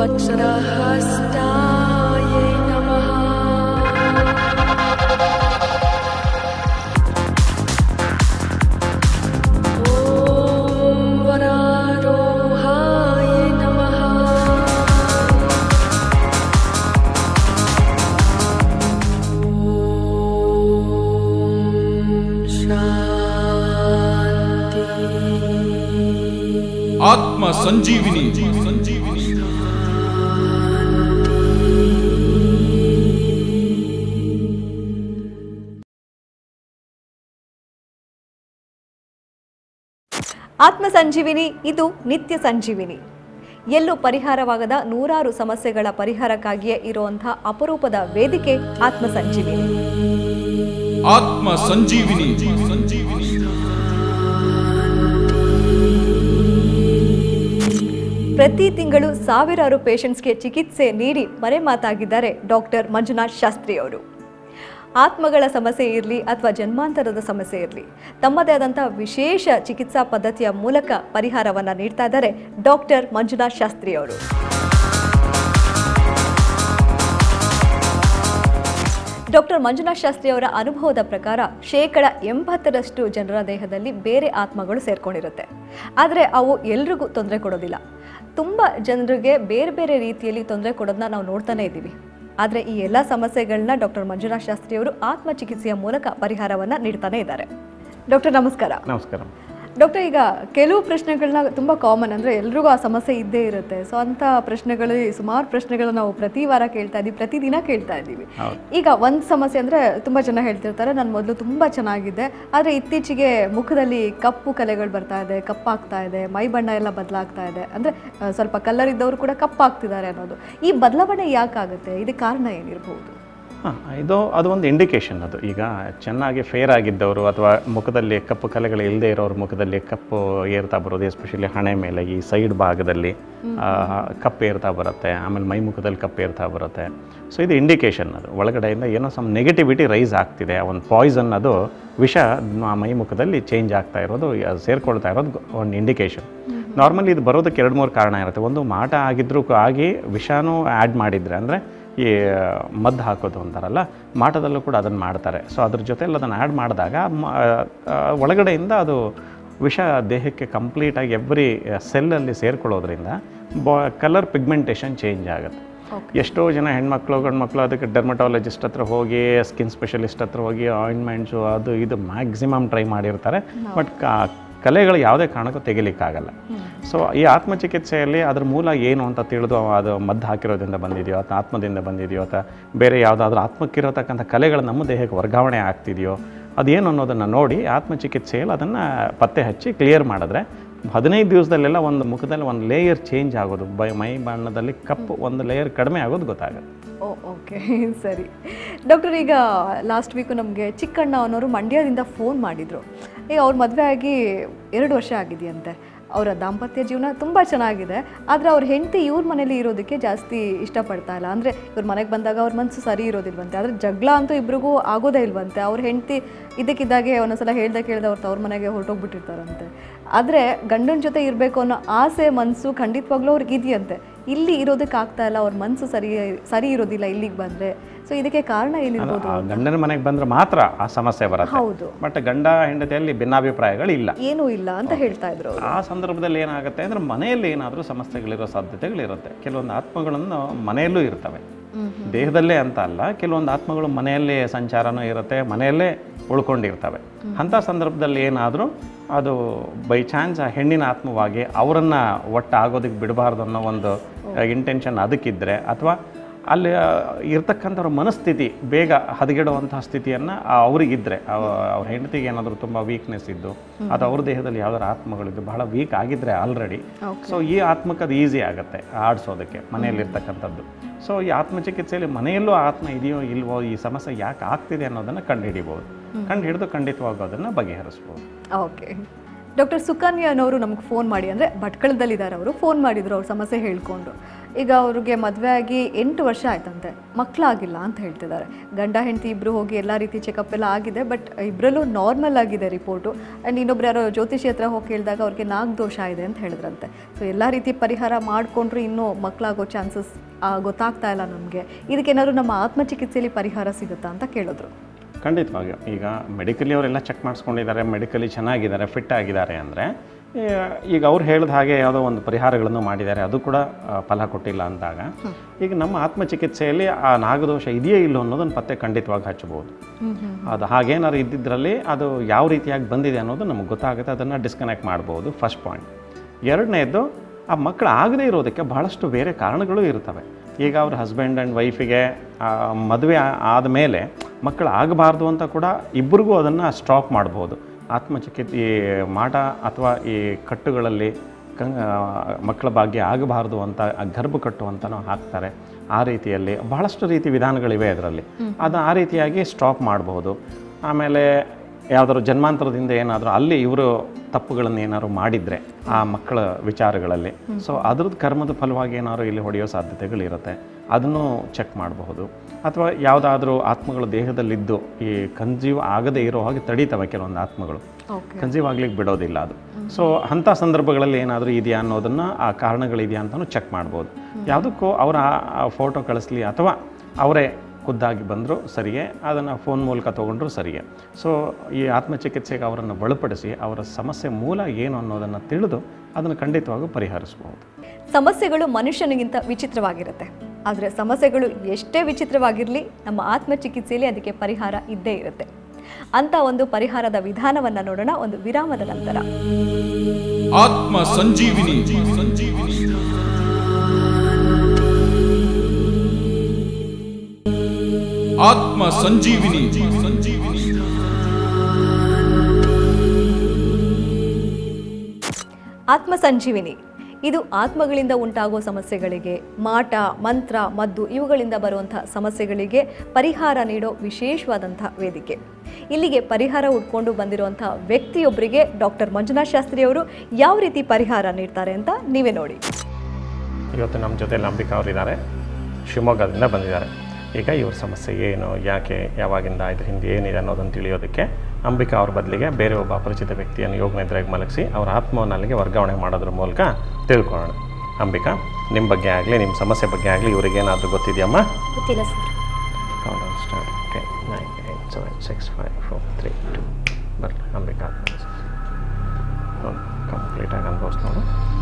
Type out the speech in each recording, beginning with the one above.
वज्रहस्ताय नमः ॐ वरारोहाय नमः शान्ति ಆತ್ಮ ಸಂಜೀವಿನಿ ಸಂಜೀವಿನಿ ಆತ್ಮ ಸಂಜೀವಿನಿ ಇದು ನಿತ್ಯ ಸಂಜೀವಿನಿ ಎಲ್ಲೂ ಪರಿಹಾರವಾಗದ ನೂರಾರು ಸಮಸ್ಯೆಗಳ ಪರಿಹಾರಕ್ಕಾಗಿಯೇ ಇರುವಂತಹ ಅಪರೂಪದ ವೇದಿಕೆ ಆತ್ಮ ಸಂಜೀವಿನಿ ಆತ್ಮ ಸಂಜೀವಿನಿ ಸಂಜೀವಿನಿ ಪ್ರತಿ ತಿಂಗಳು ಸಾವಿರಾರು ಪೇಷಂಟ್ಸ್ಗೆ ಚಿಕಿತ್ಸೆ ನೀಡಿ ಮರೆಮಾತಾಗಿದ್ದಾರೆ ಡಾಕ್ಟರ್ ಮಂಜುನಾಥ್ ಶಾಸ್ತ್ರಿ ಅವರು ಆತ್ಮಗಳ ಸಮಸ್ಯೆ ಇರಲಿ ಅಥವಾ ಜನ್ಮಾಂತರದ ಸಮಸ್ಯೆ ಇರಲಿ ತಮ್ಮದೇ ಆದಂಥ ವಿಶೇಷ ಚಿಕಿತ್ಸಾ ಪದ್ಧತಿಯ ಮೂಲಕ ಪರಿಹಾರವನ್ನು ನೀಡ್ತಾ ಇದ್ದಾರೆ ಡಾಕ್ಟರ್ ಮಂಜುನಾಥ್ ಶಾಸ್ತ್ರಿ ಅವರು ಡಾಕ್ಟರ್ ಮಂಜುನಾಥ್ ಶಾಸ್ತ್ರಿ ಅವರ ಅನುಭವದ ಪ್ರಕಾರ ಶೇಕಡ ಎಂಬತ್ತರಷ್ಟು ಜನರ ದೇಹದಲ್ಲಿ ಬೇರೆ ಆತ್ಮಗಳು ಸೇರ್ಕೊಂಡಿರುತ್ತೆ ಆದರೆ ಅವು ಎಲ್ರಿಗೂ ತೊಂದರೆ ಕೊಡೋದಿಲ್ಲ ತುಂಬ ಜನರಿಗೆ ಬೇರೆ ಬೇರೆ ರೀತಿಯಲ್ಲಿ ತೊಂದರೆ ಕೊಡೋದನ್ನ ನಾವು ನೋಡ್ತಾನೆ ಇದ್ದೀವಿ ಆದರೆ ಈ ಎಲ್ಲ ಸಮಸ್ಯೆಗಳನ್ನ ಡಾಕ್ಟರ್ ಮಂಜುನಾಥ್ ಶಾಸ್ತ್ರಿ ಅವರು ಆತ್ಮ ಚಿಕಿತ್ಸೆಯ ಮೂಲಕ ಪರಿಹಾರವನ್ನು ನೀಡ್ತಾನೆ ಇದ್ದಾರೆ ಡಾಕ್ಟರ್ ನಮಸ್ಕಾರ ನಮಸ್ಕಾರ ಡಾಕ್ಟರ್ ಈಗ ಕೆಲವು ಪ್ರಶ್ನೆಗಳನ್ನ ತುಂಬ ಕಾಮನ್ ಅಂದರೆ ಎಲ್ರಿಗೂ ಆ ಸಮಸ್ಯೆ ಇದ್ದೇ ಇರುತ್ತೆ ಸೊ ಅಂಥ ಪ್ರಶ್ನೆಗಳಲ್ಲಿ ಸುಮಾರು ಪ್ರಶ್ನೆಗಳನ್ನ ನಾವು ಪ್ರತಿ ವಾರ ಕೇಳ್ತಾ ಇದ್ದೀವಿ ಪ್ರತಿದಿನ ಕೇಳ್ತಾ ಇದ್ದೀವಿ ಹೌದು. ಈಗ ಒಂದು ಸಮಸ್ಯೆ ಅಂದರೆ ತುಂಬ ಜನ ಹೇಳ್ತಿರ್ತಾರೆ ನಾನು ಮೊದಲು ತುಂಬ ಚೆನ್ನಾಗಿದೆ ಆದರೆ ಇತ್ತೀಚೆಗೆ ಮುಖದಲ್ಲಿ ಕಪ್ಪು ಕಲೆಗಳು ಬರ್ತಾ ಇದೆ ಕಪ್ಪಾಗ್ತಾ ಇದೆ ಮೈ ಬಣ್ಣ ಎಲ್ಲ ಬದಲಾಗ್ತಾ ಇದೆ ಅಂದರೆ ಸ್ವಲ್ಪ ಕಲ್ಲರ್ ಇದ್ದವರು ಕೂಡ ಕಪ್ಪಾಗ್ತಿದ್ದಾರೆ ಅನ್ನೋದು ಈ ಬದಲಾವಣೆ ಯಾಕಾಗುತ್ತೆ ಇದಕ್ಕೆ ಕಾರಣ ಏನಿರಬಹುದು ಹಾಂ ಇದು ಅದು ಒಂದು ಇಂಡಿಕೇಶನ್ ಅದು ಈಗ ಚೆನ್ನಾಗಿ ಫೇರ್ ಆಗಿದ್ದವರು ಅಥವಾ ಮುಖದಲ್ಲಿ ಕಪ್ಪು ಕಲೆಗಳು ಇಲ್ಲದೆ ಇರೋರ ಮುಖದಲ್ಲಿ ಕಪ್ಪು ಏರ್ತಾ ಬರೋದು ಎಸ್ಪೆಷಲಿ ಹಣೆ ಮೇಲೆ ಈ ಸೈಡ್ ಭಾಗದಲ್ಲಿ ಆ, ಕಪ್ಪು ಏರ್ತಾ ಬರುತ್ತೆ ಆಮೇಲೆ ಮೈ ಮುಖದಲ್ಲಿ ಕಪ್ಪು ಏರ್ತಾ ಬರುತ್ತೆ ಸೊ ಇದು ಇಂಡಿಕೇಶನ್ ಅದು ಒಳಗಡೆಯಿಂದ ಏನೋ ಸಮ್ ನೆಗೆಟಿವಿಟಿ ರೈಸ್ ಆಗ್ತಿದೆ ಒಂದು ಪಾಯ್ಸನ್ ಅದು ವಿಷ ಆ ಮೈ ಮುಖದಲ್ಲಿ ಚೇಂಜ್ ಆಗ್ತಾ ಇರೋದು ಅದು ಸೇರ್ಕೊಳ್ತಾ ಇರೋದು ಒಂದು ಇಂಡಿಕೇಶನ್ ನಾರ್ಮಲಿ ಇದು ಬರೋದಕ್ಕೆ ಎರಡು ಮೂರು ಕಾರಣ ಇರುತ್ತೆ ಒಂದು ಮಾಟ ಆಗಿದ್ರೂ ಕ- ಆಗಿ ವಿಷಾನೂ ಆ್ಯಡ್ ಮಾಡಿದರೆ ಅಂದರೆ ಈ ಮದ್ದು ಹಾಕೋದು ಅಂತಾರಲ್ಲ ಮಾಟದಲ್ಲೂ ಕೂಡ ಅದನ್ನು ಮಾಡ್ತಾರೆ ಸೊ ಅದ್ರ ಜೊತೆಲಿ ಅದನ್ನು ಆ್ಯಡ್ ಮಾಡಿದಾಗ ಮ- ಆ, ಒಳಗಡೆಯಿಂದ ಅದು ವಿಷ ದೇಹಕ್ಕೆ ಕಂಪ್ಲೀಟಾಗಿ ಎವ್ರಿ ಸೆಲ್ಲಲ್ಲಿ ಸೇರ್ಕೊಳ್ಳೋದ್ರಿಂದ ಬಾ ಕಲರ್ ಪಿಗ್ಮೆಂಟೇಷನ್ ಚೇಂಜ್ ಆಗುತ್ತೆ ಎಷ್ಟೋ ಜನ ಹೆಣ್ಮಕ್ಳು ಗಂಡ್ಮಕ್ಳು ಅದಕ್ಕೆ ಡರ್ಮಟಾಲಜಿಸ್ಟ್ ಹತ್ರ ಹೋಗಿ ಸ್ಕಿನ್ ಸ್ಪೆಷಲಿಸ್ಟ್ ಹತ್ರ ಹೋಗಿ ಆಯಿಂಟ್ಮೆಂಟ್ಸು ಅದು ಇದು ಮ್ಯಾಕ್ಸಿಮಮ್ ಟ್ರೈ ಮಾಡಿರ್ತಾರೆ ಬಟ್ ಕಲೆಗಳು ಯಾವುದೇ ಕಾರಣಕ್ಕೂ ತೆಗಿಲಿಕ್ಕಾಗಲ್ಲ ಸೊ ಈ ಆತ್ಮಚಿಕಿತ್ಸೆಯಲ್ಲಿ ಅದ್ರ ಮೂಲ ಏನು ಅಂತ ತಿಳಿದು ಅದು ಮದ್ದು ಹಾಕಿರೋದ್ರಿಂದ ಬಂದಿದೆಯೋ ಅಥವಾ ಆತ್ಮದಿಂದ ಬಂದಿದೆಯೋ ಅಥವಾ ಬೇರೆ ಯಾವುದಾದ್ರೂ ಆತ್ಮಕ್ಕಿರತಕ್ಕಂಥ ಕಲೆಗಳು ನಮ್ಮ ದೇಹಕ್ಕೆ ವರ್ಗಾವಣೆ ಆಗ್ತಿದೆಯೋ ಅದೇನು ಅನ್ನೋದನ್ನು ನೋಡಿ ಆತ್ಮಚಿಕಿತ್ಸೆಯಲ್ಲಿ ಅದನ್ನು ಪತ್ತೆ ಹಚ್ಚಿ ಕ್ಲಿಯರ್ ಮಾಡಿದ್ರೆ ಹದಿನೈದು ದಿವಸದಲ್ಲೆಲ್ಲ ಒಂದು ಮುಖದಲ್ಲಿ ಒಂದು ಲೇಯರ್ ಚೇಂಜ್ ಆಗೋದು ಬೈ ಮೈ ಬಣ್ಣದಲ್ಲಿ ಕಪ್ಪು ಒಂದು ಲೇಯರ್ ಕಡಿಮೆ ಆಗೋದು ಗೊತ್ತಾಗುತ್ತೆ ಓ ಓಕೆ ಸರಿ ಡಾಕ್ಟರ್ ಈಗ ಲಾಸ್ಟ್ ವೀಕು ನಮಗೆ ಚಿಕ್ಕಣ್ಣ ಅನ್ನೋರು ಮಂಡ್ಯದಿಂದ ಫೋನ್ ಮಾಡಿದರು ಈಗ ಅವ್ರ ಮದುವೆ ಆಗಿ ಎರಡು ವರ್ಷ ಆಗಿದೆಯಂತೆ ಅವರ ದಾಂಪತ್ಯ ಜೀವನ ತುಂಬ ಚೆನ್ನಾಗಿದೆ ಆದರೆ ಅವ್ರ ಹೆಂಡತಿ ಇವ್ರ ಮನೇಲಿ ಇರೋದಕ್ಕೆ ಜಾಸ್ತಿ ಇಷ್ಟಪಡ್ತಾ ಇಲ್ಲ ಅಂದರೆ ಇವ್ರ ಮನೆಗೆ ಬಂದಾಗ ಅವ್ರ ಮನಸ್ಸು ಸರಿ ಇರೋದಿಲ್ವಂತೆ ಆದರೆ ಜಗಳ ಅಂತೂ ಇಬ್ರಿಗೂ ಆಗೋದೇ ಇಲ್ವಂತೆ ಅವ್ರ ಹೆಂಡತಿ ಇದಕ್ಕಿದ್ದಾಗೆ ಒಂದೊಂದ್ಸಲ ಹೇಳ್ದೆ ಕೇಳ್ದೆ ಅವ್ರ ತವ್ರ ಮನೆಗೆ ಹೊರಟೋಗ್ಬಿಟ್ಟಿರ್ತಾರಂತೆ ಆದರೆ ಗಂಡನ ಜೊತೆ ಇರಬೇಕು ಅನ್ನೋ ಆಸೆ ಮನಸ್ಸು ಖಂಡಿತವಾಗ್ಲೂ ಅವ್ರಿಗೆ ಇದೆಯಂತೆ ಇಲ್ಲಿ ಇರೋದಕ್ಕೆ ಆಗ್ತಾ ಇಲ್ಲ ಅವ್ರ ಮನಸ್ಸು ಸರಿ ಸರಿ ಇರೋದಿಲ್ಲ ಇಲ್ಲಿಗೆ ಬಂದರೆ ಸೊ ಇದಕ್ಕೆ ಕಾರಣ ಏನಿರ್ಬೋದು ಆ ಗಂಡನ ಮನೆಗೆ ಬಂದರೆ ಮಾತ್ರ ಆ ಸಮಸ್ಯೆ ಬರುತ್ತೆ ಹೌದು ಬಟ್ ಗಂಡ ಹೆಂಡತಿಯಲ್ಲಿ ಭಿನ್ನಾಭಿಪ್ರಾಯಗಳು ಇಲ್ಲ ಏನೂ ಇಲ್ಲ ಅಂತ ಹೇಳ್ತಾ ಇದ್ರು ಅವರು ಆ ಸಂದರ್ಭದಲ್ಲಿ ಏನಾಗುತ್ತೆ ಅಂದರೆ ಮನೆಯಲ್ಲಿ ಏನಾದರೂ ಸಮಸ್ಯೆಗಳಿರೋ ಸಾಧ್ಯತೆಗಳಿರುತ್ತೆ ಕೆಲವೊಂದು ಆತ್ಮಗಳನ್ನು ಮನೆಯಲ್ಲೂ ಇರ್ತವೆ ದೇಹದಲ್ಲೇ ಅಂತ ಅಲ್ಲ ಕೆಲವೊಂದು ಆತ್ಮಗಳು ಮನೆಯಲ್ಲೇ ಸಂಚಾರನೂ ಇರುತ್ತೆ ಮನೆಯಲ್ಲೇ ಉಳ್ಕೊಂಡಿರ್ತವೆ ಅಂಥ ಸಂದರ್ಭದಲ್ಲಿ ಏನಾದರೂ ಅದು ಬೈ ಚಾನ್ಸ್ ಆ ಹೆಣ್ಣಿನ ಆತ್ಮವಾಗಿ ಅವರನ್ನು ಒಟ್ಟಾಗೋದಕ್ಕೆ ಬಿಡಬಾರ್ದು ಅನ್ನೋ ಒಂದು ಇಂಟೆನ್ಷನ್ ಅದಕ್ಕಿದ್ದರೆ ಅಥವಾ ಅಲ್ಲಿ ಆ, ಇರ್ತಕ್ಕಂಥವ್ರ ಮನಸ್ಥಿತಿ ಬೇಗ ಹದಗೆಡುವಂತಹ ಸ್ಥಿತಿಯನ್ನು ಅವರಿಗಿದ್ದರೆ ಅವ್ರ ಹೆಂಡತಿಗೆ ಏನಾದರೂ ತುಂಬ ವೀಕ್ನೆಸ್ ಇದ್ದು ಅದು ಅವ್ರ ದೇಹದಲ್ಲಿ ಯಾವ್ದಾದ್ರು ಆತ್ಮಗಳಿದ್ದು ಬಹಳ ವೀಕ್ ಆಗಿದ್ದರೆ ಆಲ್ರೆಡಿ ಸೊ ಈ ಆತ್ಮಕ್ಕೆ ಅದು ಈಸಿ ಆಗುತ್ತೆ ಆಡಿಸೋದಕ್ಕೆ ಮನೆಯಲ್ಲಿರ್ತಕ್ಕಂಥದ್ದು ಸೊ ಈ ಆತ್ಮಚಿಕಿತ್ಸೆಯಲ್ಲಿ ಮನೆಯಲ್ಲೂ ಆತ್ಮ ಇದೆಯೋ ಇಲ್ವೋ ಈ ಸಮಸ್ಯೆ ಯಾಕೆ ಆಗ್ತಿದೆ ಅನ್ನೋದನ್ನು ಕಂಡುಹಿಡಿಬೋದು ಕಂಡು ಹಿಡಿದು ಖಂಡಿತವಾಗೂ ಅದನ್ನು ಬಗೆಹರಿಸ್ಬೋದು ಓಕೆ ಡಾಕ್ಟರ್ ಸುಕನ್ಯಾ ಅನ್ನೋರು ನಮ್ಗೆ ಫೋನ್ ಮಾಡಿ ಅಂದರೆ ಭಟ್ಕಳದಲ್ಲಿದ್ದಾರೆ ಅವರು ಫೋನ್ ಮಾಡಿದ್ರು ಅವ್ರ ಸಮಸ್ಯೆ ಹೇಳ್ಕೊಂಡು ಈಗ ಅವ್ರಿಗೆ ಮದುವೆ ಆಗಿ ಎಂಟು ವರ್ಷ ಆಯ್ತಂತೆ ಮಕ್ಕಳಾಗಿಲ್ಲ ಅಂತ ಹೇಳ್ತಿದ್ದಾರೆ ಗಂಡ ಹೆಂಡತಿ ಇಬ್ಬರು ಹೋಗಿ ಎಲ್ಲ ರೀತಿ ಚೆಕಪ್ ಎಲ್ಲ ಆಗಿದೆ ಬಟ್ ಇಬ್ಬರಲ್ಲೂ ನಾರ್ಮಲ್ ಆಗಿದೆ ರಿಪೋರ್ಟು ಆ್ಯಂಡ್ ಇನ್ನೊಬ್ರು ಯಾರೋ ಜ್ಯೋತಿಷಿ ಹತ್ರ ಹೋಗಿ ಕೇಳಿದಾಗ ಅವ್ರಿಗೆ ನಾಲ್ಕು ದೋಷ ಇದೆ ಅಂತ ಹೇಳಿದ್ರಂತೆ ಸೊ ಎಲ್ಲ ರೀತಿ ಪರಿಹಾರ ಮಾಡಿಕೊಂಡ್ರು ಇನ್ನೂ ಮಕ್ಕಳಾಗೋ ಚಾನ್ಸಸ್ ಗೊತ್ತಾಗ್ತಾ ಇಲ್ಲ ನಮಗೆ ಇದಕ್ಕೇನಾದ್ರು ನಮ್ಮ ಆತ್ಮಚಿಕಿತ್ಸೆಯಲ್ಲಿ ಪರಿಹಾರ ಸಿಗುತ್ತಾ ಅಂತ ಕೇಳಿದ್ರು ಖಂಡಿತವಾಗಿ ಈಗ ಮೆಡಿಕಲಿ ಅವರೆಲ್ಲ ಚೆಕ್ ಮಾಡಿಸ್ಕೊಂಡಿದ್ದಾರೆ ಮೆಡಿಕಲಿ ಚೆನ್ನಾಗಿದ್ದಾರೆ ಫಿಟ್ ಆಗಿದ್ದಾರೆ ಅಂದರೆ ಈಗ ಅವ್ರು ಹೇಳಿದ ಹಾಗೆ ಯಾವುದೋ ಒಂದು ಪರಿಹಾರಗಳನ್ನು ಮಾಡಿದ್ದಾರೆ ಅದು ಕೂಡ ಆ, ಫಲ ಕೊಟ್ಟಿಲ್ಲ ಅಂದಾಗ ಈಗ ನಮ್ಮ ಆತ್ಮಚಿಕಿತ್ಸೆಯಲ್ಲಿ ಆ ನಾಗದೋಷ ಇದೆಯೇ ಇಲ್ಲೋ ಅನ್ನೋದನ್ನು ಪತ್ತೆ ಖಂಡಿತವಾಗಿ ಹಚ್ಚಬಹುದು ಅದು ಹಾಗೇನಾದ್ರು ಇದ್ದಿದ್ರಲ್ಲಿ ಅದು ಯಾವ ರೀತಿಯಾಗಿ ಬಂದಿದೆ ಅನ್ನೋದು ನಮಗೆ ಗೊತ್ತಾಗುತ್ತೆ ಅದನ್ನು ಡಿಸ್ಕನೆಕ್ಟ್ ಮಾಡ್ಬೋದು ಫಸ್ಟ್ ಪಾಯಿಂಟ್ ಎರಡನೇದು ಆ ಮಕ್ಕಳು ಆಗದೇ ಇರೋದಕ್ಕೆ ಬಹಳಷ್ಟು ಬೇರೆ ಕಾರಣಗಳು ಇರ್ತವೆ ಈಗ ಅವ್ರ ಹಸ್ಬೆಂಡ್ ಆ್ಯಂಡ್ ವೈಫಿಗೆ ಮದುವೆ ಆದಮೇಲೆ ಮಕ್ಕಳು ಆಗಬಾರ್ದು ಅಂತ ಕೂಡ ಇಬ್ಬರಿಗೂ ಅದನ್ನು ಸ್ಟಾಪ್ ಮಾಡ್ಬೋದು ಆತ್ಮಚಿಕಿತ್ ಈ ಮಾಟ ಅಥವಾ ಈ ಕಟ್ಟುಗಳಲ್ಲಿ ಕಂ ಮಕ್ಕಳ ಭಾಗ್ಯ ಆಗಬಾರ್ದು ಅಂತ ಆ ಗರ್ಭ ಕಟ್ಟು ಅಂತಲೂ ಹಾಕ್ತಾರೆ ಆ ರೀತಿಯಲ್ಲಿ ಬಹಳಷ್ಟು ರೀತಿ ವಿಧಾನಗಳಿವೆ ಅದರಲ್ಲಿ ಅದು ಆ ರೀತಿಯಾಗಿ ಸ್ಟಾಪ್ ಮಾಡಬಹುದು ಆಮೇಲೆ ಯಾವುದಾದ್ರು ಜನ್ಮಾಂತರದಿಂದ ಏನಾದರೂ ಅಲ್ಲಿ ಇವರು ತಪ್ಪುಗಳನ್ನು ಏನಾದ್ರು ಮಾಡಿದರೆ ಆ ಮಕ್ಕಳ ವಿಚಾರಗಳಲ್ಲಿ ಸೊ ಅದ್ರದ್ದು ಕರ್ಮದ ಫಲವಾಗಿ ಏನಾದ್ರು ಇಲ್ಲಿ ಹೊಡೆಯೋ ಸಾಧ್ಯತೆಗಳಿರುತ್ತೆ ಅದನ್ನು ಚೆಕ್ ಮಾಡಬಹುದು ಅಥವಾ ಯಾವುದಾದ್ರೂ ಆತ್ಮಗಳು ದೇಹದಲ್ಲಿದ್ದು ಈ ಕನ್ಸೀವ್ ಆಗದೇ ಇರೋ ಹಾಗೆ ತಡೀತವೆ ಕೆಲವೊಂದು ಆತ್ಮಗಳು ಓಕೆ ಕನ್ಸೀವ್ ಆಗ್ಲಿಕ್ಕೆ ಬಿಡೋದಿಲ್ಲ ಅದು ಸೊ ಅಂಥ ಸಂದರ್ಭಗಳಲ್ಲಿ ಏನಾದರೂ ಇದೆಯಾ ಅನ್ನೋದನ್ನು ಆ ಕಾರಣಗಳಿದೆಯಾ ಅಂತಲೂ ಚೆಕ್ ಮಾಡ್ಬೋದು ಯಾವುದಕ್ಕೂ ಅವರ ಫೋಟೋ ಕಳಿಸ್ಲಿ ಅಥವಾ ಅವರೇ ಖುದ್ದಾಗಿ ಬಂದರೂ ಸರಿಯೇ ಅದನ್ನು ಫೋನ್ ಮೂಲಕ ತೊಗೊಂಡ್ರು ಸರಿಯೇ ಸೊ ಈ ಆತ್ಮಚಿಕಿತ್ಸೆಗೆ ಅವರನ್ನು ಬಲಪಡಿಸಿ ಅವರ ಸಮಸ್ಯೆ ಮೂಲ ಏನು ಅನ್ನೋದನ್ನು ತಿಳಿದು ಅದನ್ನು ಖಂಡಿತವಾಗೂ ಪರಿಹರಿಸ್ಬೋದು ಸಮಸ್ಯೆಗಳು ಮನುಷ್ಯನಿಗಿಂತ ವಿಚಿತ್ರವಾಗಿರುತ್ತೆ ಆದರೆ ಸಮಸ್ಯೆಗಳು ಎಷ್ಟೇ ವಿಚಿತ್ರವಾಗಿರಲಿ ನಮ್ಮ ಆತ್ಮಚಿಕಿತ್ಸೆಯಲ್ಲಿ ಅದಕ್ಕೆ ಪರಿಹಾರ ಇದ್ದೇ ಇರುತ್ತೆ ಅಂತ ಒಂದು ಪರಿಹಾರದ ವಿಧಾನವನ್ನು ನೋಡೋಣ ಒಂದು ವಿರಾಮದ ನಂತರ ಆತ್ಮ ಸಂಜೀವಿನಿ ಸಂಜೀವಿನಿ ಆತ್ಮ ಸಂಜೀವಿನಿ ಸಂಜೀವಿನಿ ಆತ್ಮ ಸಂಜೀವಿನಿ ಇದು ಆತ್ಮಗಳಿಂದ ಉಂಟಾಗುವ ಸಮಸ್ಯೆಗಳಿಗೆ ಮಾಟ ಮಂತ್ರ ಮದ್ದು ಇವುಗಳಿಂದ ಬರುವಂತಹ ಸಮಸ್ಯೆಗಳಿಗೆ ಪರಿಹಾರ ನೀಡೋ ವಿಶೇಷವಾದಂಥ ವೇದಿಕೆ ಇಲ್ಲಿಗೆ ಪರಿಹಾರ ಉಟ್ಕೊಂಡು ಬಂದಿರುವಂಥ ವ್ಯಕ್ತಿಯೊಬ್ಬರಿಗೆ ಡಾಕ್ಟರ್ ಮಂಜುನಾಥ್ ಶಾಸ್ತ್ರಿ ಅವರು ಯಾವ ರೀತಿ ಪರಿಹಾರ ನೀಡ್ತಾರೆ ಅಂತ ನೀವೇ ನೋಡಿ ಇವತ್ತು ನಮ್ಮ ಜೊತೆಲಿ ಅಂಬಿಕಾ ಅವರಿದ್ದಾರೆ ಶಿವಮೊಗ್ಗದಿಂದ ಬಂದಿದ್ದಾರೆ ಈಗ ಇವ್ರ ಸಮಸ್ಯೆ ಏನು ಯಾಕೆ ಯಾವಾಗಿಂದ ಇದ್ರ ಹಿಂದೆ ಏನಿದೆ ಅನ್ನೋದನ್ನು ತಿಳಿಯೋದಕ್ಕೆ ಅಂಬಿಕಾ ಅವ್ರ ಬದಲಿಗೆ ಬೇರೆ ಒಬ್ಬ ಅಪರಿಚಿತ ವ್ಯಕ್ತಿಯನ್ನು ಯೋಗ ನಿದ್ರೆಗೆ ಮಲಗಿಸಿ ಅವರ ಆತ್ಮವನ್ನು ಅಲ್ಲಿಗೆ ವರ್ಗಾವಣೆ ಮಾಡೋದ್ರ ಮೂಲಕ ತಿಳ್ಕೊಳ್ಳೋಣ ಅಂಬಿಕಾ ನಿಮ್ಮ ಬಗ್ಗೆ ಆಗಲಿ ನಿಮ್ಮ ಸಮಸ್ಯೆ ಬಗ್ಗೆ ಆಗಲಿ ಇವರಿಗೇನಾದರೂ ಗೊತ್ತಿದೆಯಮ್ಮ ಗೊತ್ತಿಲ್ಲ sir count start okay nine eight seven six five four three two ಬರಲಿ ಅಂಬಿಕಾ ಕಂಪ್ಲೀಟಾಗಿ ಅನ್ಭವಿಸ್ ನೋಡು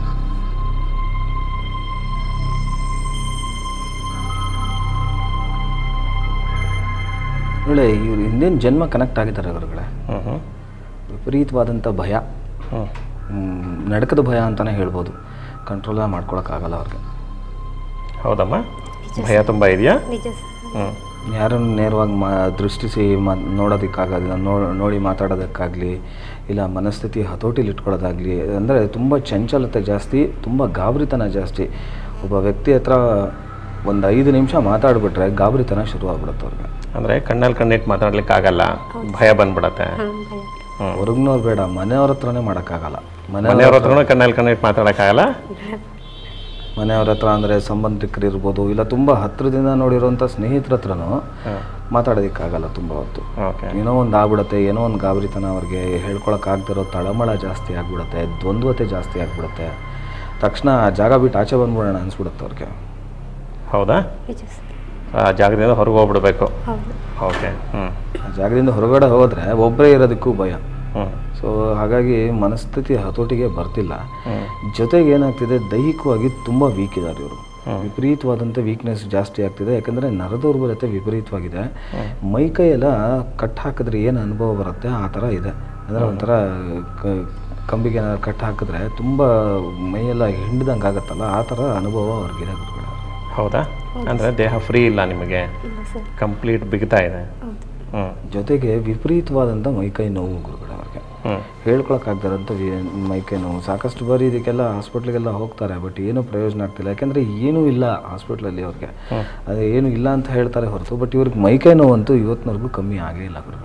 ಒಳ್ಳೆ ಇವ್ರು ಹಿಂದೇನು ಜನ್ಮ ಕನೆಕ್ಟ್ ಆಗಿದ್ದಾರೆ ಅವರುಗಳೇ ಹ್ಞೂ ಹ್ಞೂ ವಿಪರೀತವಾದಂಥ ಭಯ ಹ್ಞೂ ಹ್ಮ್, ನಡಕದ ಭಯ ಅಂತಲೇ ಹೇಳ್ಬೋದು ಕಂಟ್ರೋಲ ಮಾಡ್ಕೊಳಕ್ಕಾಗಲ್ಲ ಅವ್ರಿಗೆ ಹೌದಮ್ಮ ಭಯ ತುಂಬ ಇದೆಯಾ ನಿಜ ಸರ್ ಹ್ಞೂ ಯಾರನ್ನು ನೇರವಾಗಿ ಮಾ ದೃಷ್ಟಿಸಿ ಮಾ ನೋಡೋದಕ್ಕಾಗೋದಿಲ್ಲ ನೋ ನೋಡಿ ಮಾತಾಡೋದಕ್ಕಾಗಲಿ ಇಲ್ಲ ಮನಸ್ಥಿತಿ ಹತೋಟಿಲಿ ಇಟ್ಕೊಳ್ಳೋದಾಗಲಿ ಅಂದರೆ ತುಂಬ ಚಂಚಲತೆ ಜಾಸ್ತಿ ತುಂಬ ಗಾಬರಿತನ ಜಾಸ್ತಿ ಒಬ್ಬ ವ್ಯಕ್ತಿ ಹತ್ರ ಒಂದು ಐದು ನಿಮಿಷ ಮಾತಾಡ್ಬಿಟ್ರೆ ಗಾಬರಿತನ ಶುರು ಆಗ್ಬಿಡುತ್ತೆ ಅವ್ರಿಗೆ ಅಂದರೆ ಕಣ್ಣಲ್ಲಿ ಕಣ್ಣಿಟ್ಟು ಮಾತಾಡ್ಲಿಕ್ಕೆ ಆಗಲ್ಲ ಭಯ ಬಂದ್ಬಿಡತ್ತೆ ಹಾಂ ಭಯ ಹೊರಗ್ನವ್ರು ಬೇಡ ಮನೆಯವ್ರ ಹತ್ರನೇ ಮಾಡೋಕ್ಕಾಗಲ್ಲ ಮನೆ ಮನೆಯವ್ರ ಹತ್ರನೂ ಕಣ್ಣಲ್ಲಿ ಕಣ್ಣಿಟ್ಟು ಮಾತಾಡೋಕ್ಕಾಗಲ್ಲ ಮನೆಯವ್ರ ಹತ್ರ ಅಂದರೆ ಸಂಬಂಧಿಕರು ಇರ್ಬೋದು ಇಲ್ಲ ತುಂಬ ಹತ್ರದಿಂದ ನೋಡಿರೋಂಥ ಸ್ನೇಹಿತರ ಹತ್ರನೂ ಮಾತಾಡೋದಕ್ಕಾಗಲ್ಲ ತುಂಬ ಹೊತ್ತು ಓಕೆ ಏನೋ ಒಂದು ಆಗ್ಬಿಡುತ್ತೆ ಏನೋ ಒಂದು ಗಾಬರಿತನ ಅವ್ರಿಗೆ ಹೇಳ್ಕೊಳಕ್ಕಾಗ್ದಿರೋ ತಳಮಳ ಜಾಸ್ತಿ ಆಗ್ಬಿಡುತ್ತೆ ದ್ವಂದ್ವತೆ ಜಾಸ್ತಿ ಆಗ್ಬಿಡುತ್ತೆ ತಕ್ಷಣ ಆ ಜಾಗ ಬಿಟ್ಟು ಆಚೆ ಬಂದ್ಬಿಡೋಣ ಅನ್ಸ್ಬಿಡುತ್ತೆ ಅವ್ರಿಗೆ ಹೌದಾ ನಿಜ ಸರ್ ಆ ಜಾಗದಿಂದ ಹೊರಗೆ ಹೋಗ್ಬಿಡ್ಬೇಕು ಹೌದು ಓಕೆ ಹ್ಞೂ ಆ ಜಾಗದಿಂದ ಹೊರಗಡೆ ಹೋದರೆ ಒಬ್ಬರೇ ಇರೋದಕ್ಕೂ ಭಯ ಹ್ಞೂ ಸೊ ಹಾಗಾಗಿ ಮನಸ್ಥಿತಿ ಹತೋಟಿಗೆ ಬರ್ತಿಲ್ಲ ಹ್ಞೂ ಜೊತೆಗೆ ಏನಾಗ್ತಿದೆ ದೈಹಿಕವಾಗಿ ತುಂಬ ವೀಕ್ ಇದ್ದಾರೆ ಇವರು ವಿಪರೀತವಾದಂಥ ವೀಕ್ನೆಸ್ ಜಾಸ್ತಿ ಆಗ್ತಿದೆ ಯಾಕಂದರೆ ನರದೌರ್ಬಲ್ಯತೆ ವಿಪರೀತವಾಗಿದೆ ಮೈಕೈ ಎಲ್ಲ ಕಟ್ ಹಾಕಿದ್ರೆ ಏನು ಅನುಭವ ಬರುತ್ತೆ ಆ ಥರ ಇದೆ ಅಂದರೆ ಒಂಥರ ಕ- ಕಂಬಿಗೆ ಏನಾದ್ರು ಕಟ್ ಹಾಕಿದ್ರೆ ತುಂಬ ಮೈಯೆಲ್ಲ ಹಿಂಡ್ದಂಗೆ ಆಗುತ್ತಲ್ಲ ಆ ಥರ ಅನುಭವ ಅವ್ರಿಗಿದೆ ಗುರುಗಳೇ ಹೌದಾ ಅಂದರೆ ದೇಹ ಫ್ರೀ ಇಲ್ಲ ನಿಮಗೆ ಇಲ್ಲ ಸರ್ ಕಂಪ್ಲೀಟ್ ಬಿಗ್ತಾ ಇದೆ ಹೌದು ಹ್ಞೂ ಜೊತೆಗೆ ವಿಪರೀತವಾದಂಥ ಮೈಕೈ ನೋವು ಗುರುಗಳೇ ಅವ್ರಿಗೆ ಹ್ಞೂ ಹೇಳ್ಕೊಳಕ್ಕಾಗ್ದಾರಂಥ ಮೈಕೈ ನೋವು ಸಾಕಷ್ಟು ಬಾರಿ ಇದಕ್ಕೆಲ್ಲ ಹಾಸ್ಪಿಟ್ಲಿಗೆಲ್ಲ ಹೋಗ್ತಾರೆ ಬಟ್ ಏನೂ ಪ್ರಯೋಜನ ಆಗ್ತಿಲ್ಲ ಯಾಕೆಂದರೆ ಏನೂ ಇಲ್ಲ ಹಾಸ್ಪಿಟ್ಲಲ್ಲಿ ಅವ್ರಿಗೆ ಅದೇ ಏನೂ ಇಲ್ಲ ಅಂತ ಹೇಳ್ತಾರೆ ಹೊರತು ಬಟ್ ಇವ್ರಿಗೆ ಮೈಕೈ ನೋವು ಅಂತೂ ಇವತ್ತಿನವರೆಗೂ ಕಮ್ಮಿ ಆಗೇ ಇಲ್ಲ ಗುರುಗಳೇ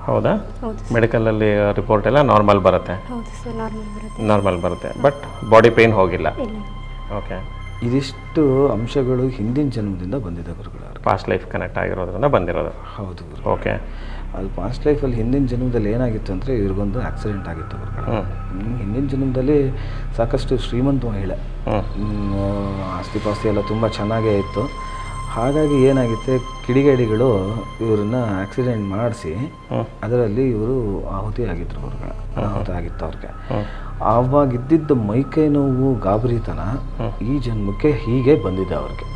ಹೌದಾ ಹೌದು ಮೆಡಿಕಲಲ್ಲಿ ರಿಪೋರ್ಟ್ ಎಲ್ಲ ನಾರ್ಮಲ್ ಬರುತ್ತೆ ಹೌದು ಸರ್ ನಾರ್ಮಲ್ ಬರುತ್ತೆ ನಾರ್ಮಲ್ ಬರುತ್ತೆ ಬಟ್ ಬಾಡಿ ಪೇಯ್ನ್ ಹೋಗಿಲ್ಲ ಇಲ್ಲ ಓಕೆ ಇದಿಷ್ಟು ಅಂಶಗಳು ಹಿಂದಿನ ಜನ್ಮದಿಂದ ಬಂದಿದೆ ಗುರುಗಳವ್ರು ಪಾಸ್ಟ್ ಲೈಫ್ ಕನೆಕ್ಟ್ ಆಗಿರೋದ್ರಿಂದ ಬಂದಿರೋದು ಹೌದು ಗುರು ಓಕೆ ಅಲ್ಲಿ ಪಾಸ್ಟ್ ಲೈಫಲ್ಲಿ ಹಿಂದಿನ ಜನ್ಮದಲ್ಲಿ ಏನಾಗಿತ್ತು ಅಂದರೆ ಇವ್ರಿಗೊಂದು ಆಕ್ಸಿಡೆಂಟ್ ಆಗಿತ್ತು ಗುರುಗಳ ಹ್ಮ್, ಹಿಂದಿನ ಜನ್ಮದಲ್ಲಿ ಸಾಕಷ್ಟು ಶ್ರೀಮಂತ ಮಹಿಳೆ ಹ್ಮ್, ಆಸ್ತಿ ಪಾಸ್ತಿ ಎಲ್ಲ ತುಂಬ ಚೆನ್ನಾಗೇ ಇತ್ತು ಹಾಗಾಗಿ ಏನಾಗಿತ್ತೆ ಕಿಡಿಗೇಡಿಗಳು ಇವ್ರನ್ನ ಆಕ್ಸಿಡೆಂಟ್ ಮಾಡಿಸಿ ಅದರಲ್ಲಿ ಇವರು ಆಹುತಿ ಆಗಿದ್ರು ಗುರುಗಳ ಅನಾಹುತ ಆಗಿತ್ತು ಅವ್ರಿಗೆ ಆವಾಗ ಇದ್ದಿದ್ದ ಮೈಕೈ ನೋವು ಗಾಬರಿತನ ಈ ಜನ್ಮಕ್ಕೆ ಹೀಗೆ ಬಂದಿದೆ ಅವ್ರಿಗೆ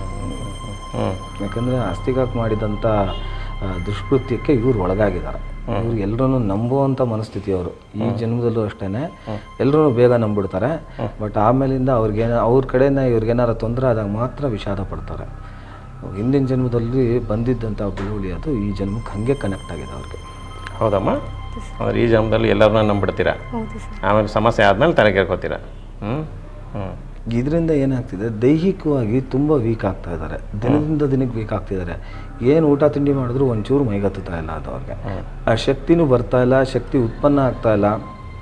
ಯಾಕಂದರೆ ಅಸ್ತಿಗಾಕ್ ಮಾಡಿದಂಥ ಆ, ದುಷ್ಕೃತ್ಯಕ್ಕೆ ಇವ್ರು ಒಳಗಾಗಿದ್ದಾರೆ ಇವ್ರು ಎಲ್ಲರೂ ನಂಬುವಂಥ ಮನಸ್ಥಿತಿ ಅವರು ಈ ಜನ್ಮದಲ್ಲೂ ಅಷ್ಟೇ ಎಲ್ಲರೂ ಬೇಗ ನಂಬಿಡ್ತಾರೆ ಬಟ್ ಆಮೇಲಿಂದ ಅವ್ರಿಗೇನ ಅವ್ರ ಕಡೆಯಿಂದ ಇವ್ರಿಗೇನಾರ ತೊಂದರೆ ಆದಾಗ ಮಾತ್ರ ವಿಷಾದ ಪಡ್ತಾರೆ ಹಿಂದಿನ ಜನ್ಮದಲ್ಲಿ ಬಂದಿದ್ದಂಥ ಬಿಳುವಳಿ ಅದು ಈ ಜನ್ಮಕ್ಕೆ ಹಾಗೆ ಕನೆಕ್ಟ್ ಆಗಿದೆ ಅವ್ರಿಗೆ ಹೌದಮ್ಮ ಅಂದ್ರೆ ಈ ಜನ್ಮದಲ್ಲಿ ಎಲ್ಲರನ್ನ ನಂಬಿಡ್ತೀರಾ ಹೌದು ಸರ್ ಆಮೇಲೆ ಸಮಸ್ಯೆ ಆದಮೇಲೆ ತಲೆಗೇರ್ಕೋತೀರಾ ಹ್ಞೂ ಹ್ಞೂ ಇದರಿಂದ ಏನಾಗ್ತಿದೆ ದೈಹಿಕವಾಗಿ ತುಂಬ ವೀಕ್ ಆಗ್ತಾ ಇದ್ದಾರೆ ದಿನದಿಂದ ದಿನಕ್ಕೆ ವೀಕ್ ಆಗ್ತಿದ್ದಾರೆ ಏನು ಊಟ ತಿಂಡಿ ಮಾಡಿದ್ರು ಒಂಚೂರು ಮೈಗತ್ತುತ್ತಾ ಇಲ್ಲ ಅದು ಅವ್ರಿಗೆ ಆ ಶಕ್ತಿನೂ ಬರ್ತಾ ಇಲ್ಲ ಶಕ್ತಿ ಉತ್ಪನ್ನ ಆಗ್ತಾ ಇಲ್ಲ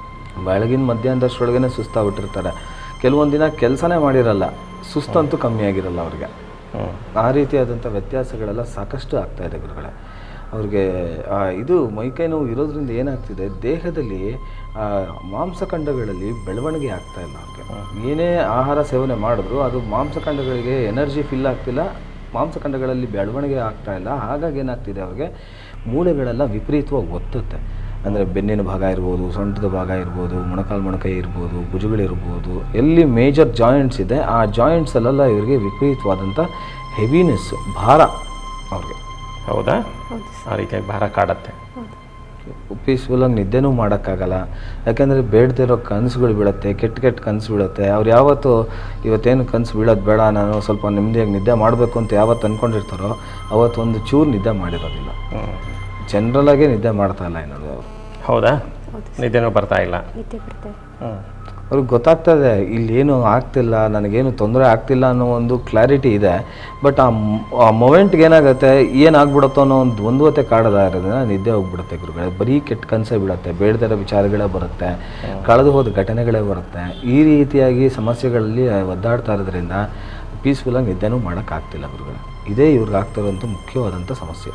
ಬೆಳಗಿನ ಮಧ್ಯಾಹ್ನದಷ್ಟರೊಳಗನೆ ಸುಸ್ತಾಗ್ಬಿಟ್ಟಿರ್ತಾರೆ ಕೆಲವೊಂದು ದಿನ ಕೆಲಸನೇ ಮಾಡಿರಲ್ಲ ಸುಸ್ತಂತೂ ಕಮ್ಮಿ ಆಗಿರಲ್ಲ ಅವ್ರಿಗೆ ಆ ರೀತಿಯಾದಂಥ ವ್ಯತ್ಯಾಸಗಳೆಲ್ಲ ಸಾಕಷ್ಟು ಆಗ್ತಾ ಇದೆ ಗುರುಗಳೇ ಅವ್ರಿಗೆ ಆ, ಇದು ಮೈಕೈ ನೋವು ಇರೋದ್ರಿಂದ ಏನಾಗ್ತಿದೆ ದೇಹದಲ್ಲಿ ಆ, ಮಾಂಸಖಂಡಗಳಲ್ಲಿ ಬೆಳವಣಿಗೆ ಆಗ್ತಾ ಇಲ್ಲ ಅವ್ರಿಗೆ ಏನೇ ಆಹಾರ ಸೇವನೆ ಮಾಡಿದ್ರು ಅದು ಮಾಂಸಖಂಡಗಳಿಗೆ ಎನರ್ಜಿ ಫಿಲ್ ಆಗ್ತಿಲ್ಲ ಮಾಂಸಖಂಡಗಳಲ್ಲಿ ಬೆಳವಣಿಗೆ ಆಗ್ತಾ ಇಲ್ಲ ಹಾಗಾಗಿ ಏನಾಗ್ತಿದೆ ಅವ್ರಿಗೆ ಮೂಳೆಗಳೆಲ್ಲ ವಿಪರೀತವಾಗಿ ಒತ್ತುತ್ತೆ ಅಂದರೆ ಬೆನ್ನಿನ ಭಾಗ ಇರ್ಬೋದು ಸೊಂಟದ ಭಾಗ ಇರ್ಬೋದು ಮೊಣಕಾಲು ಮೊಣಕೈ ಇರ್ಬೋದು ಭುಜಗಳಿರ್ಬೋದು ಎಲ್ಲಿ ಮೇಜರ್ ಜಾಯಿಂಟ್ಸ್ ಇದೆ ಆ ಜಾಯಿಂಟ್ಸಲ್ಲೆಲ್ಲ ಇವರಿಗೆ ವಿಪರೀತವಾದಂಥ ಹೆವಿನೆಸ್ ಭಾರ ಅವ್ರಿಗೆ ಹೌದಾ ಆ ರೀತಿಯಾಗಿ ಭಾರ ಕಾಡತ್ತೆ ಪೀಸ್ಫುಲ್ಲಾಗಿ ನಿದ್ದೆನೂ ಮಾಡೋಕ್ಕಾಗಲ್ಲ ಯಾಕೆಂದರೆ ಬೇಡದಿರೋ ಕನಸುಗಳು ಬೀಳುತ್ತೆ ಕೆಟ್ಟ ಕೆಟ್ಟ ಕನಸು ಬೀಳುತ್ತೆ ಅವ್ರು ಯಾವತ್ತು ಇವತ್ತೇನು ಕನಸು ಬೀಳೋದು ಬೇಡ ನಾನು ಸ್ವಲ್ಪ ನೆಮ್ಮದಿಯಾಗಿ ನಿದ್ದೆ ಮಾಡಬೇಕು ಅಂತ ಯಾವತ್ತು ಅಂದ್ಕೊಂಡಿರ್ತಾರೋ ಅವತ್ತು ಒಂದು ಚೂರು ನಿದ್ದೆ ಮಾಡಿರೋದಿಲ್ಲ ಜನರಲಾಗೇ ನಿದ್ದೆ ಮಾಡ್ತಾ ಇಲ್ಲ ಏನದು ಅವರು ಹೌದಾ ನಿದ್ದೆನೂ ಬರ್ತಾ ಇಲ್ಲ ನಿದ್ದೆ ಬರ್ತದೆ ಹ್ಞೂ ಅವ್ರಿಗೆ ಗೊತ್ತಾಗ್ತದೆ ಇಲ್ಲೇನು ಆಗ್ತಿಲ್ಲ ನನಗೇನು ತೊಂದರೆ ಆಗ್ತಿಲ್ಲ ಅನ್ನೋ ಒಂದು ಕ್ಲಾರಿಟಿ ಇದೆ ಬಟ್ ಆ ಮ್- ಆ ಮೊಮೆಂಟ್ಗೆ ಏನಾಗುತ್ತೆ ಏನಾಗ್ಬಿಡುತ್ತೋ ಅನ್ನೋ ಒಂದು ದ್ವಂದ್ವತೆ ಕಾಡದ ಇರೋದ್ರಿಂದ ನಿದ್ದೆ ಹೋಗ್ಬಿಡುತ್ತೆ ಗುರುಗಳೇ ಬರೀ ಕೆಟ್ಟ ಕನಸೇ ಬೀಳುತ್ತೆ ಬೇಡದಿರೋ ವಿಚಾರಗಳೇ ಬರುತ್ತೆ ಕಳೆದು ಹೋದ ಘಟನೆಗಳೇ ಬರುತ್ತೆ ಈ ರೀತಿಯಾಗಿ ಸಮಸ್ಯೆಗಳಲ್ಲಿ ಒದ್ದಾಡ್ತಾ ಇರೋದ್ರಿಂದ ಪೀಸ್ಫುಲ್ಲಾಗಿ ನಿದ್ದೆನೂ ಮಾಡೋಕ್ಕಾಗ್ತಿಲ್ಲ ಗುರುಗಳೇ ಇದೇ ಇವ್ರಿಗೆ ಆಗ್ತಿರೋಂಥ ಮುಖ್ಯವಾದಂಥ ಸಮಸ್ಯೆ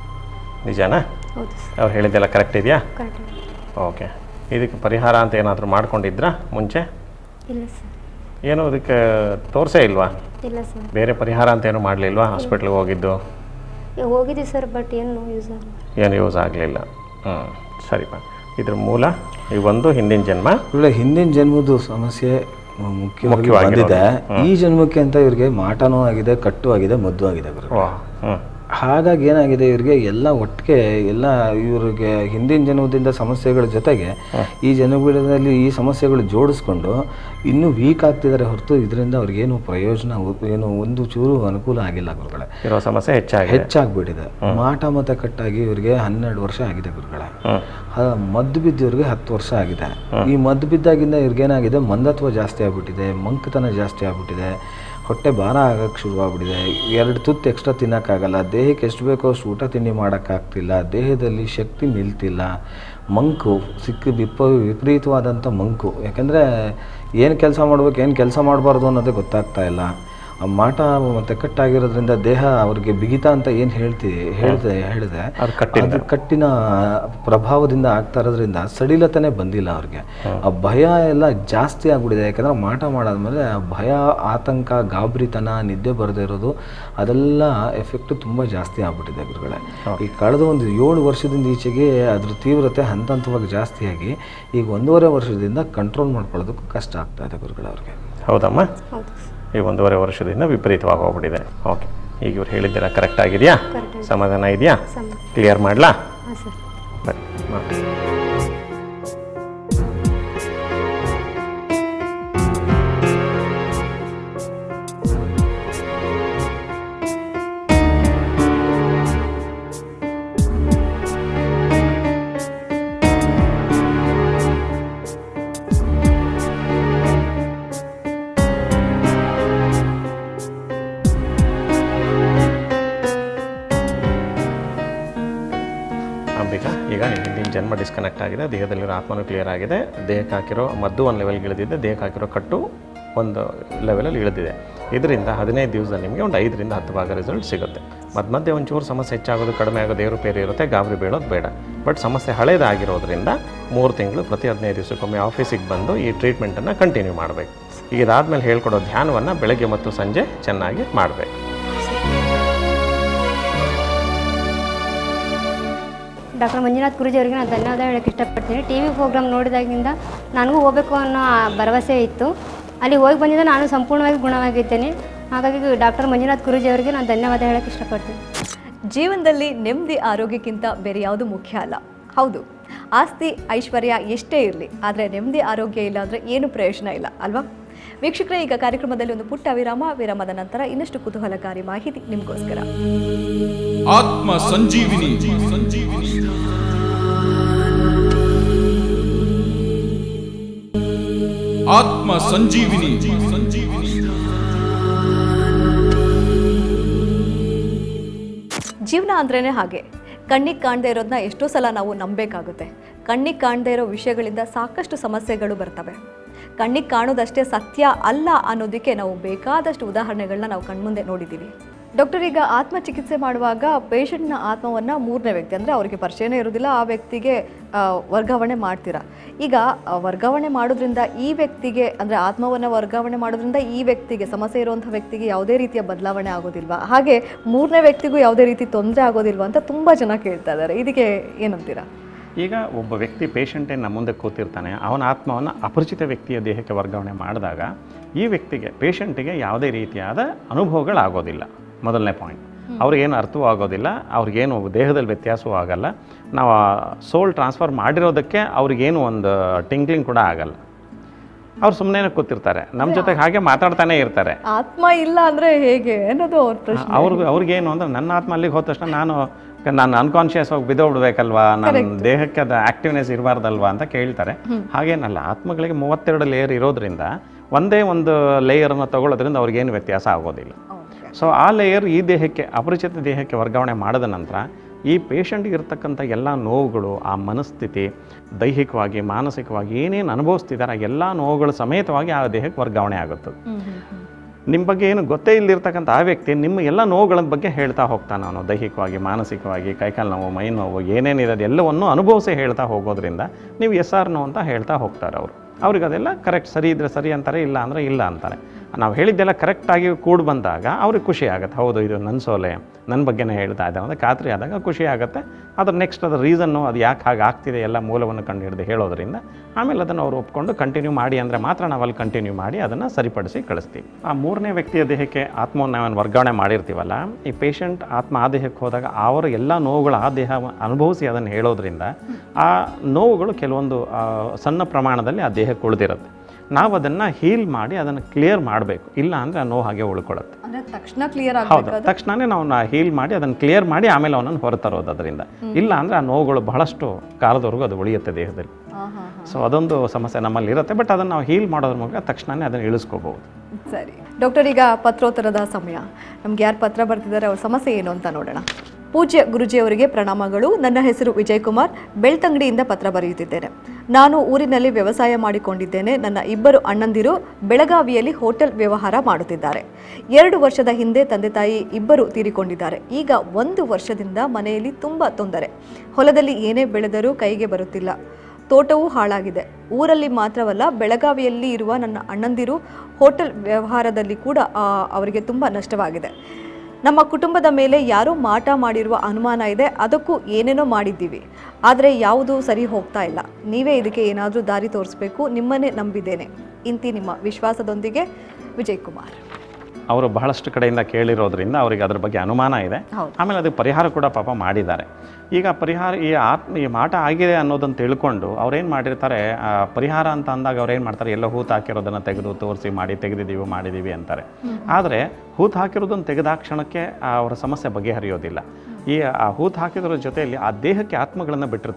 ನಿಜನಾ ಹೌದು ಸರ್ ಅವ್ರು ಹೇಳಿದ್ದೆಲ್ಲ ಕರೆಕ್ಟ್ ಇದೆಯಾ ಕರೆಕ್ಟ್ ಓಕೆ ಇದಕ್ಕೆ ಪರಿಹಾರ ಅಂತ ಏನಾದರೂ ಮಾಡ್ಕೊಂಡಿದ್ರಾ ಮುಂಚೆ ಇಲ್ಲ ಸರ್ ಏನು ಅದಕ್ಕೆ ತೋರಿಸೇ ಇಲ್ವಾ ಇಲ್ಲ ಸರ್ ಬೇರೆ ಪರಿಹಾರ ಅಂತ ಏನು ಮಾಡಲಿಲ್ವಾ ಹಾಸ್ಪಿಟ್ಲಿಗೆ ಹೋಗಿದ್ದು ಈಗ ಹೋಗಿದ್ದೀವಿ ಸರ್ ಬಟ್ ಏನು ಯೂಸ್ ಆಗಲ್ಲ ಏನು ಯೂಸ್ ಆಗಲಿಲ್ಲ ಹ್ಞೂ ಸರಿಪಾ ಇದ್ರ ಮೂಲ ಈ ಒಂದು ಹಿಂದಿನ ಜನ್ಮ ಇವುಗಳ ಹಿಂದಿನ ಜನ್ಮದ ಸಮಸ್ಯೆ ಮುಖ್ಯವಾಗಿ ಮುಖ್ಯವಾಗಿರೋದು. ಬಂದಿದೆ ಈ ಜನ್ಮಕ್ಕೆ ಅಂತ ಇವ್ರಿಗೆ ಮಾಟನೂ ಆಗಿದೆ ಕಟ್ಟು ಆಗಿದೆ ಮದ್ದು ಆಗಿದೆ ಗುರು ವಾ ಹ್ಞೂ ಹಾಗಾಗಿ ಏನಾಗಿದೆ ಇವ್ರಿಗೆ ಎಲ್ಲ ಒಟ್ಟಿಗೆ ಎಲ್ಲ ಇವ್ರಿಗೆ ಹಿಂದಿನ ಜನ್ಮದಿಂದ ಸಮಸ್ಯೆಗಳ ಜೊತೆಗೆ ಈ ಜನ್ಮಗಳಲ್ಲಿ ಈ ಸಮಸ್ಯೆಗಳು ಜೋಡಿಸ್ಕೊಂಡು ಇನ್ನೂ ವೀಕ್ ಆಗ್ತಿದ್ದಾರೆ ಹೊರತು ಇದರಿಂದ ಅವ್ರಿಗೇನು ಪ್ರಯೋಜನ ಉ- ಏನು ಒಂದು ಚೂರು ಅನುಕೂಲ ಆಗಿಲ್ಲ ಗುರುಗಳೇ ಇರೋ ಸಮಸ್ಯೆ ಹೆಚ್ಚಾಗಿದೆ ಹೆಚ್ಚಾಗ್ಬಿಟ್ಟಿದೆ ಮಾಟ ಮತ್ತೆ ಕಟ್ಟಾಗಿ ಇವ್ರಿಗೆ ಹನ್ನೆರಡು ವರ್ಷ ಆಗಿದೆ ಗುರುಗಳೇ ಹ್ಞೂ ಹ- ಮದ್ದು ಬಿದ್ದಿವ್ರಿಗೆ ಹತ್ತು ವರ್ಷ ಆಗಿದೆ ಈ ಮದ್ದು ಬಿದ್ದಾಗಿಂದ ಇವ್ರಿಗೇನಾಗಿದೆ ಮಂದತ್ವ ಜಾಸ್ತಿ ಆಗ್ಬಿಟ್ಟಿದೆ ಮಂಕತನ ಜಾಸ್ತಿ ಆಗ್ಬಿಟ್ಟಿದೆ ಹೊಟ್ಟೆ ಭಾರ ಆಗಕ್ಕೆ ಶುರುವಾಗ್ಬಿಟ್ಟಿದೆ ಎರಡು ತುತ್ತು ಎಕ್ಸ್ಟ್ರಾ ತಿನ್ನೋಕ್ಕಾಗಲ್ಲ ದೇಹಕ್ಕೆ ಎಷ್ಟು ಬೇಕೋ ಅಷ್ಟು ಊಟ ತಿಂಡಿ ಮಾಡೋಕ್ಕಾಗ್ತಿಲ್ಲ ದೇಹದಲ್ಲಿ ಶಕ್ತಿ ನಿಲ್ತಿಲ್ಲ ಮಂಕು ಸಿಕ್ಕ ವಿಪ ವಿಪರೀತವಾದಂಥ ಮಂಕು ಯಾಕಂದರೆ ಏನು ಕೆಲಸ ಮಾಡ್ಬೇಕು ಏನು ಕೆಲಸ ಮಾಡಬಾರ್ದು ಅನ್ನೋದೇ ಗೊತ್ತಾಗ್ತಾ ಇಲ್ಲ ಆ ಮಾಟ ಮತ್ತು ಕಟ್ಟಾಗಿರೋದ್ರಿಂದ ದೇಹ ಅವ್ರಿಗೆ ಬಿಗಿತ ಅಂತ ಏನು ಹೇಳ್ತೀವಿ ಹೇಳ್ದೆ ಹೇಳಿದೆ ಅದು ಕಟ್ಟಿಲ್ಲ. ಅದು ಕಟ್ಟಿನ ಪ್ರಭಾವದಿಂದ ಆಗ್ತಾ ಇರೋದ್ರಿಂದ ಸಡಿಲತನೇ ಬಂದಿಲ್ಲ ಅವ್ರಿಗೆ ಆ ಭಯ ಎಲ್ಲ ಜಾಸ್ತಿ ಆಗ್ಬಿಟ್ಟಿದೆ ಯಾಕಂದ್ರೆ ಮಾಟ ಮಾಡಾದ್ಮೇಲೆ ಆ ಭಯ ಆತಂಕ ಗಾಬರಿತನ ನಿದ್ದೆ ಬರದೇ ಇರೋದು ಅದೆಲ್ಲ ಎಫೆಕ್ಟ್ ತುಂಬ ಜಾಸ್ತಿ ಆಗ್ಬಿಟ್ಟಿದೆ ಗುರುಗಳೇ ಈ ಕಳೆದ ಒಂದು ಏಳು ವರ್ಷದಿಂದ ಈಚೆಗೆ ಅದ್ರ ತೀವ್ರತೆ ಹಂತ ಹಂತವಾಗಿ ಜಾಸ್ತಿಯಾಗಿ ಈಗ ಒಂದೂವರೆ ವರ್ಷದಿಂದ ಕಂಟ್ರೋಲ್ ಮಾಡ್ಕೊಳ್ಳೋದಕ್ಕೂ ಕಷ್ಟ ಆಗ್ತಾ ಇದೆ ಗುರುಗಳೇ ಅವ್ರಿಗೆ ಹೌದಮ್ಮ ಹೌದು ಸರ್ ಈ ಒಂದೂವರೆ ವರ್ಷದಿಂದ ವಿಪರೀತವಾಗಿ ಹೋಗ್ಬಿಟ್ಟಿದೆ ಓಕೆ ಈಗ ಇವ್ರು ಹೇಳಿದ್ದೆಲ್ಲ ಕರೆಕ್ಟ್ ಆಗಿದೆಯಾ Correct ಆಗಿದೆ. ಸಮಾಧಾನ ಇದೆಯಾ ಸಮ ಕ್ಲಿಯರ್ ಮಾಡಲಾ ಹಾಂ ಸರ್ ಬನ್ನಿ ಮಾಡಿ ಅಂಬಿಕಾ ಈಗ ನಿಮ್ಮ ಹಿಂದಿನ ಜನ್ಮ ಡಿಸ್ಕನೆಕ್ಟ್ ಆಗಿದೆ ದೇಹದಲ್ಲಿರೋ ಆತ್ಮನೂ ಕ್ಲಿಯರ್ ಆಗಿದೆ ದೇಹಕ್ಕೆ ಹಾಕಿರೋ ಮದ್ದು ಒಂದು ಲೆವೆಲ್ಗೆ ಇಳಿದಿದೆ ದೇಹಕ್ಕೆ ಹಾಕಿರೋ ಕಟ್ಟು ಒಂದು ಲೆವೆಲಲ್ಲಿ ಇಳಿದಿದೆ ಇದರಿಂದ ಹದಿನೈದು ದಿವಸ ನಿಮಗೆ ಒಂದು ಐದರಿಂದ ಹತ್ತು ಭಾಗ ರಿಸಲ್ಟ್ ಸಿಗುತ್ತೆ ಮಧ್ಯ ಮಧ್ಯೆ ಒಂಚೂರು ಸಮಸ್ಯೆ ಹೆಚ್ಚಾಗೋದು ಕಡಿಮೆ ಆಗೋದು ಏರುಪೇರು ಇರುತ್ತೆ ಗಾಬರಿ ಬೀಳೋದು ಬೇಡ ಬಟ್ ಸಮಸ್ಯೆ ಹಳೇದಾಗಿರೋದ್ರಿಂದ ಮೂರು ತಿಂಗಳು ಪ್ರತಿ ಹದಿನೈದು ದಿವಸಕ್ಕೊಮ್ಮೆ ಆಫೀಸಿಗೆ ಬಂದು ಈ ಟ್ರೀಟ್ಮೆಂಟನ್ನು ಕಂಟಿನ್ಯೂ ಮಾಡಬೇಕು ಈಗ ಇದಾದಮೇಲೆ ಹೇಳ್ಕೊಡೋ ಧ್ಯಾನವನ್ನು ಬೆಳಗ್ಗೆ ಮತ್ತು ಸಂಜೆ ಚೆನ್ನಾಗಿ ಮಾಡಬೇಕು ಡಾಕ್ಟರ್ ಮಂಜುನಾಥ್ ಗುರುಜಿ ಅವರಿಗೆ ನಾನು ಧನ್ಯವಾದ ಹೇಳಕ್ಕೆ ಇಷ್ಟಪಡ್ತೀನಿ ಟಿ ವಿ ಪ್ರೋಗ್ರಾಮ್ ನೋಡಿದಾಗಿಂದ ನನಗೂ ಹೋಗಬೇಕು ಅನ್ನೋ ಆ ಭರವಸೆ ಇತ್ತು ಅಲ್ಲಿ ಹೋಗಿ ಬಂದಿದ್ದ ನಾನು ಸಂಪೂರ್ಣವಾಗಿ ಗುಣವಾಗಿದ್ದೇನೆ ಹಾಗಾಗಿ ಡಾಕ್ಟರ್ ಮಂಜುನಾಥ್ ಗುರುಜಿ ಅವರಿಗೆ ನಾನು ಧನ್ಯವಾದ ಹೇಳಕ್ಕೆ ಇಷ್ಟಪಡ್ತೀನಿ ಜೀವನದಲ್ಲಿ ನೆಮ್ಮದಿ ಆರೋಗ್ಯಕ್ಕಿಂತ ಬೇರೆ ಯಾವುದು ಮುಖ್ಯ ಅಲ್ಲ ಹೌದು ಆಸ್ತಿ ಐಶ್ವರ್ಯ ಎಷ್ಟೇ ಇರಲಿ ಆದರೆ ನೆಮ್ಮದಿ ಆರೋಗ್ಯ ಇಲ್ಲ ಅಂದರೆ ಏನು ಪ್ರಯೋಜನ ಇಲ್ಲ ಅಲ್ವಾ ವೀಕ್ಷಕರೇ ಈಗ ಕಾರ್ಯಕ್ರಮದಲ್ಲಿ ಒಂದು ಪುಟ್ಟ ವಿರಾಮ ವಿರಾಮದ ನಂತರ ಇನ್ನಷ್ಟು ಕುತೂಹಲಕಾರಿ ಮಾಹಿತಿ ನಿಮಗೋಸ್ಕರ ಆತ್ಮ ಸಂಜೀವಿನಿ ಸಂಜೀವಿನಿ ಆತ್ಮ ಸಂಜೀವಿನಿ ಸಂಜೀವಿನಿ ಜೀವನ ಅಂದ್ರೇ ಹಾಗೆ ಕಣ್ಣಿಗೆ ಕಾಣದೇ ಇರೋದನ್ನ ಎಷ್ಟೋ ಸಲ ನಾವು ನಂಬಬೇಕಾಗುತ್ತೆ ಕಣ್ಣಿಗೆ ಕಾಣದೇ ಇರೋ ವಿಷಯಗಳಿಂದ ಸಾಕಷ್ಟು ಸಮಸ್ಯೆಗಳು ಬರ್ತವೆ ಕಣ್ಣಿಗೆ ಕಾಣೋದಷ್ಟೇ ಸತ್ಯ ಅಲ್ಲ ಅನ್ನೋದಕ್ಕೆ ನಾವು ಬೇಕಾದಷ್ಟು ಉದಾಹರಣೆಗಳನ್ನ ನಾವು ಕಣ್ಮುಂದೆ ನೋಡಿದ್ದೀವಿ ಡಾಕ್ಟರ್ ಈಗ ಆತ್ಮ ಚಿಕಿತ್ಸೆ ಮಾಡುವಾಗ ಪೇಷಂಟ್ನ ಆತ್ಮವನ್ನು ಮೂರನೇ ವ್ಯಕ್ತಿ ಅಂದರೆ ಅವರಿಗೆ ಪರಿಚಯನೇ ಇರೋದಿಲ್ಲ ಆ ವ್ಯಕ್ತಿಗೆ ಆ, ವರ್ಗಾವಣೆ ಮಾಡ್ತೀರಾ ಈಗ ಆ, ವರ್ಗಾವಣೆ ಮಾಡೋದ್ರಿಂದ ಈ ವ್ಯಕ್ತಿಗೆ ಅಂದರೆ ಆತ್ಮವನ್ನು ವರ್ಗಾವಣೆ ಮಾಡೋದ್ರಿಂದ ಈ ವ್ಯಕ್ತಿಗೆ ಸಮಸ್ಯೆ ಇರುವಂಥ ವ್ಯಕ್ತಿಗೆ ಯಾವುದೇ ರೀತಿಯ ಬದಲಾವಣೆ ಆಗೋದಿಲ್ವಾ ಹಾಗೆ ಮೂರನೇ ವ್ಯಕ್ತಿಗೂ ಯಾವುದೇ ರೀತಿ ತೊಂದರೆ ಆಗೋದಿಲ್ವಾ ಅಂತ ತುಂಬ ಜನ ಕೇಳ್ತಾ ಇದ್ದಾರೆ ಇದಕ್ಕೆ ಏನಂತೀರಾ ಈಗ ಒಬ್ಬ ವ್ಯಕ್ತಿ ಪೇಷಂಟೇ ನಮ್ಮ ಮುಂದೆ ಕೂತಿರ್ತಾನೆ ಅವನ ಆತ್ಮವನ್ನು ಅಪರಿಚಿತ ವ್ಯಕ್ತಿಯ ದೇಹಕ್ಕೆ ವರ್ಗಾವಣೆ ಮಾಡಿದಾಗ ಈ ವ್ಯಕ್ತಿಗೆ ಪೇಷಂಟಿಗೆ ಯಾವುದೇ ರೀತಿಯಾದ ಅನುಭವಗಳಾಗೋದಿಲ್ಲ ಮೊದಲನೇ ಪಾಯಿಂಟ್ ಅವ್ರಿಗೇನು ಅರ್ಥವೂ ಆಗೋದಿಲ್ಲ ಅವ್ರಿಗೇನು ದೇಹದಲ್ಲಿ ವ್ಯತ್ಯಾಸವೂ ಆಗಲ್ಲ ನಾವು ಸೋಲ್ ಟ್ರಾನ್ಸ್ಫರ್ ಮಾಡಿರೋದಕ್ಕೆ ಅವ್ರಿಗೇನು ಒಂದು ಟಿಂಕ್ಲಿಂಗ್ ಕೂಡ ಆಗಲ್ಲ ಅವ್ರು ಸುಮ್ಮನೆ ಕೂತಿರ್ತಾರೆ ನಮ್ಮ ಜೊತೆಗೆ ಹಾಗೆ ಮಾತಾಡ್ತಾನೆ ಇರ್ತಾರೆ ಆತ್ಮ ಇಲ್ಲ ಅಂದರೆ ಹೇಗೆ ಅನ್ನೋದು ಅವ್ರ ಪ್ರಶ್ನೆ ಅವ್ರಿಗೆ ಅವ್ರಿಗೇನು ಅಂದ್ರೆ ನನ್ನ ಆತ್ಮ ಅಲ್ಲಿಗೆ ಹೋದ ತಕ್ಷಣ ನಾನು ನಾನು ಅನ್ಕಾನ್ಷಿಯಸ್ ಹೋಗಿ ಬಿದ್ದೋಗ್ಬಿಡ್ಬೇಕಲ್ವಾ ನನ್ನ ದೇಹಕ್ಕೆ ಅದು ಆಕ್ಟಿವ್ನೆಸ್ ಇರಬಾರ್ದಲ್ವಾ ಅಂತ ಕೇಳ್ತಾರೆ ಹಾಗೇನಲ್ಲ ಆತ್ಮಗಳಿಗೆ ಮೂವತ್ತೆರಡು ಲೇಯರ್ ಇರೋದ್ರಿಂದ ಒಂದೇ ಒಂದು ಲೇಯರನ್ನು ತಗೊಳ್ಳೋದ್ರಿಂದ ಅವ್ರಿಗೇನು ವ್ಯತ್ಯಾಸ ಆಗೋದಿಲ್ಲ ಸೊ ಆ ಲೇಯರ್ ಈ ದೇಹಕ್ಕೆ ಅಪರಿಚಿತ ದೇಹಕ್ಕೆ ವರ್ಗಾವಣೆ ಮಾಡಿದ ನಂತರ ಈ ಪೇಷಂಟ್ಗೆ ಇರ್ತಕ್ಕಂಥ ಎಲ್ಲ ನೋವುಗಳು ಆ ಮನಸ್ಥಿತಿ ದೈಹಿಕವಾಗಿ ಮಾನಸಿಕವಾಗಿ ಏನೇನು ಅನುಭವಿಸ್ತಿದ್ದಾರೆ ಆ ಎಲ್ಲ ನೋವುಗಳು ಸಮೇತವಾಗಿ ಆ ದೇಹಕ್ಕೆ ವರ್ಗಾವಣೆ ಆಗುತ್ತದೆ ನಿಮ್ಮ ಬಗ್ಗೆ ಏನು ಗೊತ್ತೇ ಇಲ್ಲಿರ್ತಕ್ಕಂಥ ಆ ವ್ಯಕ್ತಿ ನಿಮ್ಮ ಎಲ್ಲ ನೋವುಗಳ ಬಗ್ಗೆ ಹೇಳ್ತಾ ಹೋಗ್ತಾನೆ ಅವನು ದೈಹಿಕವಾಗಿ ಮಾನಸಿಕವಾಗಿ ಕೈಕಾಲು ನೋವು ಮೈ ನೋವು ಏನೇನಿದೆ ಎಲ್ಲವನ್ನೂ ಅನುಭವಿಸಿ ಹೇಳ್ತಾ ಹೋಗೋದ್ರಿಂದ ನೀವು ಎಸ್ ಆರ್ ನೋ ಅಂತ ಹೇಳ್ತಾ ಹೋಗ್ತಾರೆ ಅವರು ಅವ್ರಿಗೆ ಅದೆಲ್ಲ ಕರೆಕ್ಟ್ ಸರಿ ಇದ್ದರೆ ಸರಿ ಅಂತಾರೆ ಇಲ್ಲ ಅಂದರೆ ಇಲ್ಲ ಅಂತಾರೆ ನಾವು ಹೇಳಿದ್ದೆಲ್ಲ ಕರೆಕ್ಟಾಗಿ ಕೂಡಿ ಬಂದಾಗ ಅವ್ರಿಗೆ ಖುಷಿ ಆಗುತ್ತೆ ಹೌದು ಇದು ನನ್ನ ಸೋಲೆ ನನ್ನ ಬಗ್ಗೆನೇ ಹೇಳ್ತಾ ಇದ್ದೆ ಅಂದರೆ ಖಾತ್ರಿ ಆದಾಗ ಖುಷಿ ಆಗುತ್ತೆ ಅದ್ರ ನೆಕ್ಸ್ಟ್ ಅದ್ರ ರೀಸನ್ನು ಅದು ಯಾಕೆ ಹಾಗೆ ಆಗ್ತಿದೆ ಎಲ್ಲ ಮೂಲವನ್ನು ಕಂಡು ಹಿಡಿದು ಹೇಳೋದ್ರಿಂದ ಆಮೇಲೆ ಅದನ್ನು ಅವ್ರು ಒಪ್ಕೊಂಡು ಕಂಟಿನ್ಯೂ ಮಾಡಿ ಅಂದರೆ ಮಾತ್ರ ನಾವು ಅಲ್ಲಿ ಕಂಟಿನ್ಯೂ ಮಾಡಿ ಅದನ್ನು ಸರಿಪಡಿಸಿ ಕಳಿಸ್ತೀವಿ ಆ ಮೂರನೇ ವ್ಯಕ್ತಿಯ ದೇಹಕ್ಕೆ ಆತ್ಮವನ್ನು ನಾವು ವರ್ಗಾವಣೆ ಮಾಡಿರ್ತೀವಲ್ಲ ಈ ಪೇಷಂಟ್ ಆತ್ಮ ಆ ದೇಹಕ್ಕೆ ಹೋದಾಗ ಅವರ ಎಲ್ಲ ನೋವುಗಳು ಆ ದೇಹ ಅನುಭವಿಸಿ ಅದನ್ನು ಹೇಳೋದ್ರಿಂದ ಆ ನೋವುಗಳು ಕೆಲವೊಂದು ಆ, ಸಣ್ಣ ಪ್ರಮಾಣದಲ್ಲಿ ಆ ದೇಹಕ್ಕೆ ಉಳಿದಿರುತ್ತೆ ನಾವು ಅದನ್ನು ಹೀಲ್ ಮಾಡಿ ಅದನ್ನು ಕ್ಲಿಯರ್ ಮಾಡಬೇಕು ಇಲ್ಲ ಅಂದರೆ ಆ ನೋವು ಹಾಗೆ ಉಳ್ಕೊಳ್ಳುತ್ತೆ ಅಂದರೆ ತಕ್ಷಣ ಕ್ಲಿಯರ್ ಹೌದು ಆಗಬೇಕು ತಕ್ಷಣನೇ ನಾವು ಹೀಲ್ ಮಾಡಿ ಅದನ್ನು ಕ್ಲಿಯರ್ ಮಾಡಿ ಆಮೇಲೆ ಅವನನ್ನು ಹೊರತರೋದು ಅದರಿಂದ ಇಲ್ಲ ಅಂದರೆ ಆ ನೋವುಗಳು ಬಹಳಷ್ಟು ಕಾಲದವರೆಗೂ ಅದು ಉಳಿಯುತ್ತೆ ದೇಹದಲ್ಲಿ ಹಾಂ ಹಾಂ ಸೊ ಅದೊಂದು ಸಮಸ್ಯೆ ನಮ್ಮಲ್ಲಿ ಇರುತ್ತೆ ಬಟ್ ಅದನ್ನು ನಾವು ಹೀಲ್ ಮಾಡೋದ್ರ ಮೂಲಕ ತಕ್ಷಣನೇ ಅದನ್ನು ಇಳಿಸ್ಕೋಬಹುದು ಸರಿ ಡಾಕ್ಟರ್ ಈಗ ಪತ್ರೋತ್ತರದ ಸಮಯ ನಮ್ಗೆ ಯಾರು ಪತ್ರ ಬರ್ತಿದ್ದಾರೆ ಅವ್ರ ಸಮಸ್ಯೆ ಏನು ಅಂತ ನೋಡೋಣ ಪೂಜ್ಯ ಗುರುಜಿಯವರಿಗೆ ಪ್ರಣಾಮಗಳು ನನ್ನ ಹೆಸರು ವಿಜಯ್ ಕುಮಾರ್ ಬೆಳ್ತಂಗಡಿಯಿಂದ ಪತ್ರ ಬರೆಯುತ್ತಿದ್ದೇನೆ ನಾನು ಊರಿನಲ್ಲಿ ವ್ಯವಸಾಯ ಮಾಡಿಕೊಂಡಿದ್ದೇನೆ ನನ್ನ ಇಬ್ಬರು ಅಣ್ಣಂದಿರು ಬೆಳಗಾವಿಯಲ್ಲಿ ಹೋಟೆಲ್ ವ್ಯವಹಾರ ಮಾಡುತ್ತಿದ್ದಾರೆ ಎರಡು ವರ್ಷದ ಹಿಂದೆ ತಂದೆ ತಾಯಿ ಇಬ್ಬರು ತೀರಿಕೊಂಡಿದ್ದಾರೆ ಈಗ ಒಂದು ವರ್ಷದಿಂದ ಮನೆಯಲ್ಲಿ ತುಂಬ ತೊಂದರೆ ಹೊಲದಲ್ಲಿ ಏನೇ ಬೆಳೆದರೂ ಕೈಗೆ ಬರುತ್ತಿಲ್ಲ ತೋಟವೂ ಹಾಳಾಗಿದೆ ಊರಲ್ಲಿ ಮಾತ್ರವಲ್ಲ ಬೆಳಗಾವಿಯಲ್ಲಿ ಇರುವ ನನ್ನ ಅಣ್ಣಂದಿರು ಹೋಟೆಲ್ ವ್ಯವಹಾರದಲ್ಲಿ ಕೂಡ ಆ, ಅವರಿಗೆ ತುಂಬ ನಷ್ಟವಾಗಿದೆ ನಮ್ಮ ಕುಟುಂಬದ ಮೇಲೆ ಯಾರೋ ಮಾಟ ಮಾಡಿರುವ ಅನುಮಾನ ಇದೆ ಅದಕ್ಕೂ ಏನೇನೋ ಮಾಡಿದ್ದೀವಿ ಆದರೆ ಯಾವುದೂ ಸರಿ ಹೋಗ್ತಾ ಇಲ್ಲ ನೀವೇ ಇದಕ್ಕೆ ಏನಾದರೂ ದಾರಿ ತೋರಿಸ್ಬೇಕು ನಿಮ್ಮನ್ನೇ ನಂಬಿದ್ದೇನೆ ಇಂತಿ ನಿಮ್ಮ ವಿಶ್ವಾಸದೊಂದಿಗೆ ವಿಜಯ್ ಕುಮಾರ್ ಅವರು ಬಹಳಷ್ಟು ಕಡೆಯಿಂದ ಕೇಳಿರೋದ್ರಿಂದ ಅವರಿಗೆ ಅದ್ರ ಬಗ್ಗೆ ಅನುಮಾನ ಇದೆ ಹೌದು. ಆಮೇಲೆ ಅದಕ್ಕೆ ಪರಿಹಾರ ಕೂಡ ಪಾಪ ಮಾಡಿದ್ದಾರೆ ಈಗ ಪರಿಹಾರ ಈ ಆತ್ಮ ಈ ಮಾಟ ಆಗಿದೆ ಅನ್ನೋದನ್ನು ತಿಳ್ಕೊಂಡು ಅವ್ರೇನು ಮಾಡಿರ್ತಾರೆ ಆ, ಪರಿಹಾರ ಅಂತ ಅಂದಾಗ ಅವ್ರೇನು ಮಾಡ್ತಾರೆ ಎಲ್ಲ ಹೂತು ಹಾಕಿರೋದನ್ನು ತೆಗೆದು ತೋರಿಸಿ ಮಾಡಿ ತೆಗೆದಿದ್ದೀವಿ ಮಾಡಿದ್ದೀವಿ ಅಂತಾರೆ ಆದರೆ ಹೂತು ಹಾಕಿರೋದನ್ನು ತೆಗೆದಾಕ್ಷಣಕ್ಕೆ ಅವರ ಸಮಸ್ಯೆ ಬಗೆಹರಿಯೋದಿಲ್ಲ ಈ ಆ ಹೂತು ಹಾಕಿದ್ರ ಜೊತೆಯಲ್ಲಿ ಆ ದೇಹಕ್ಕೆ ಆತ್ಮಗಳನ್ನು ಬಿಟ್ಟಿರ್ತಾರೆ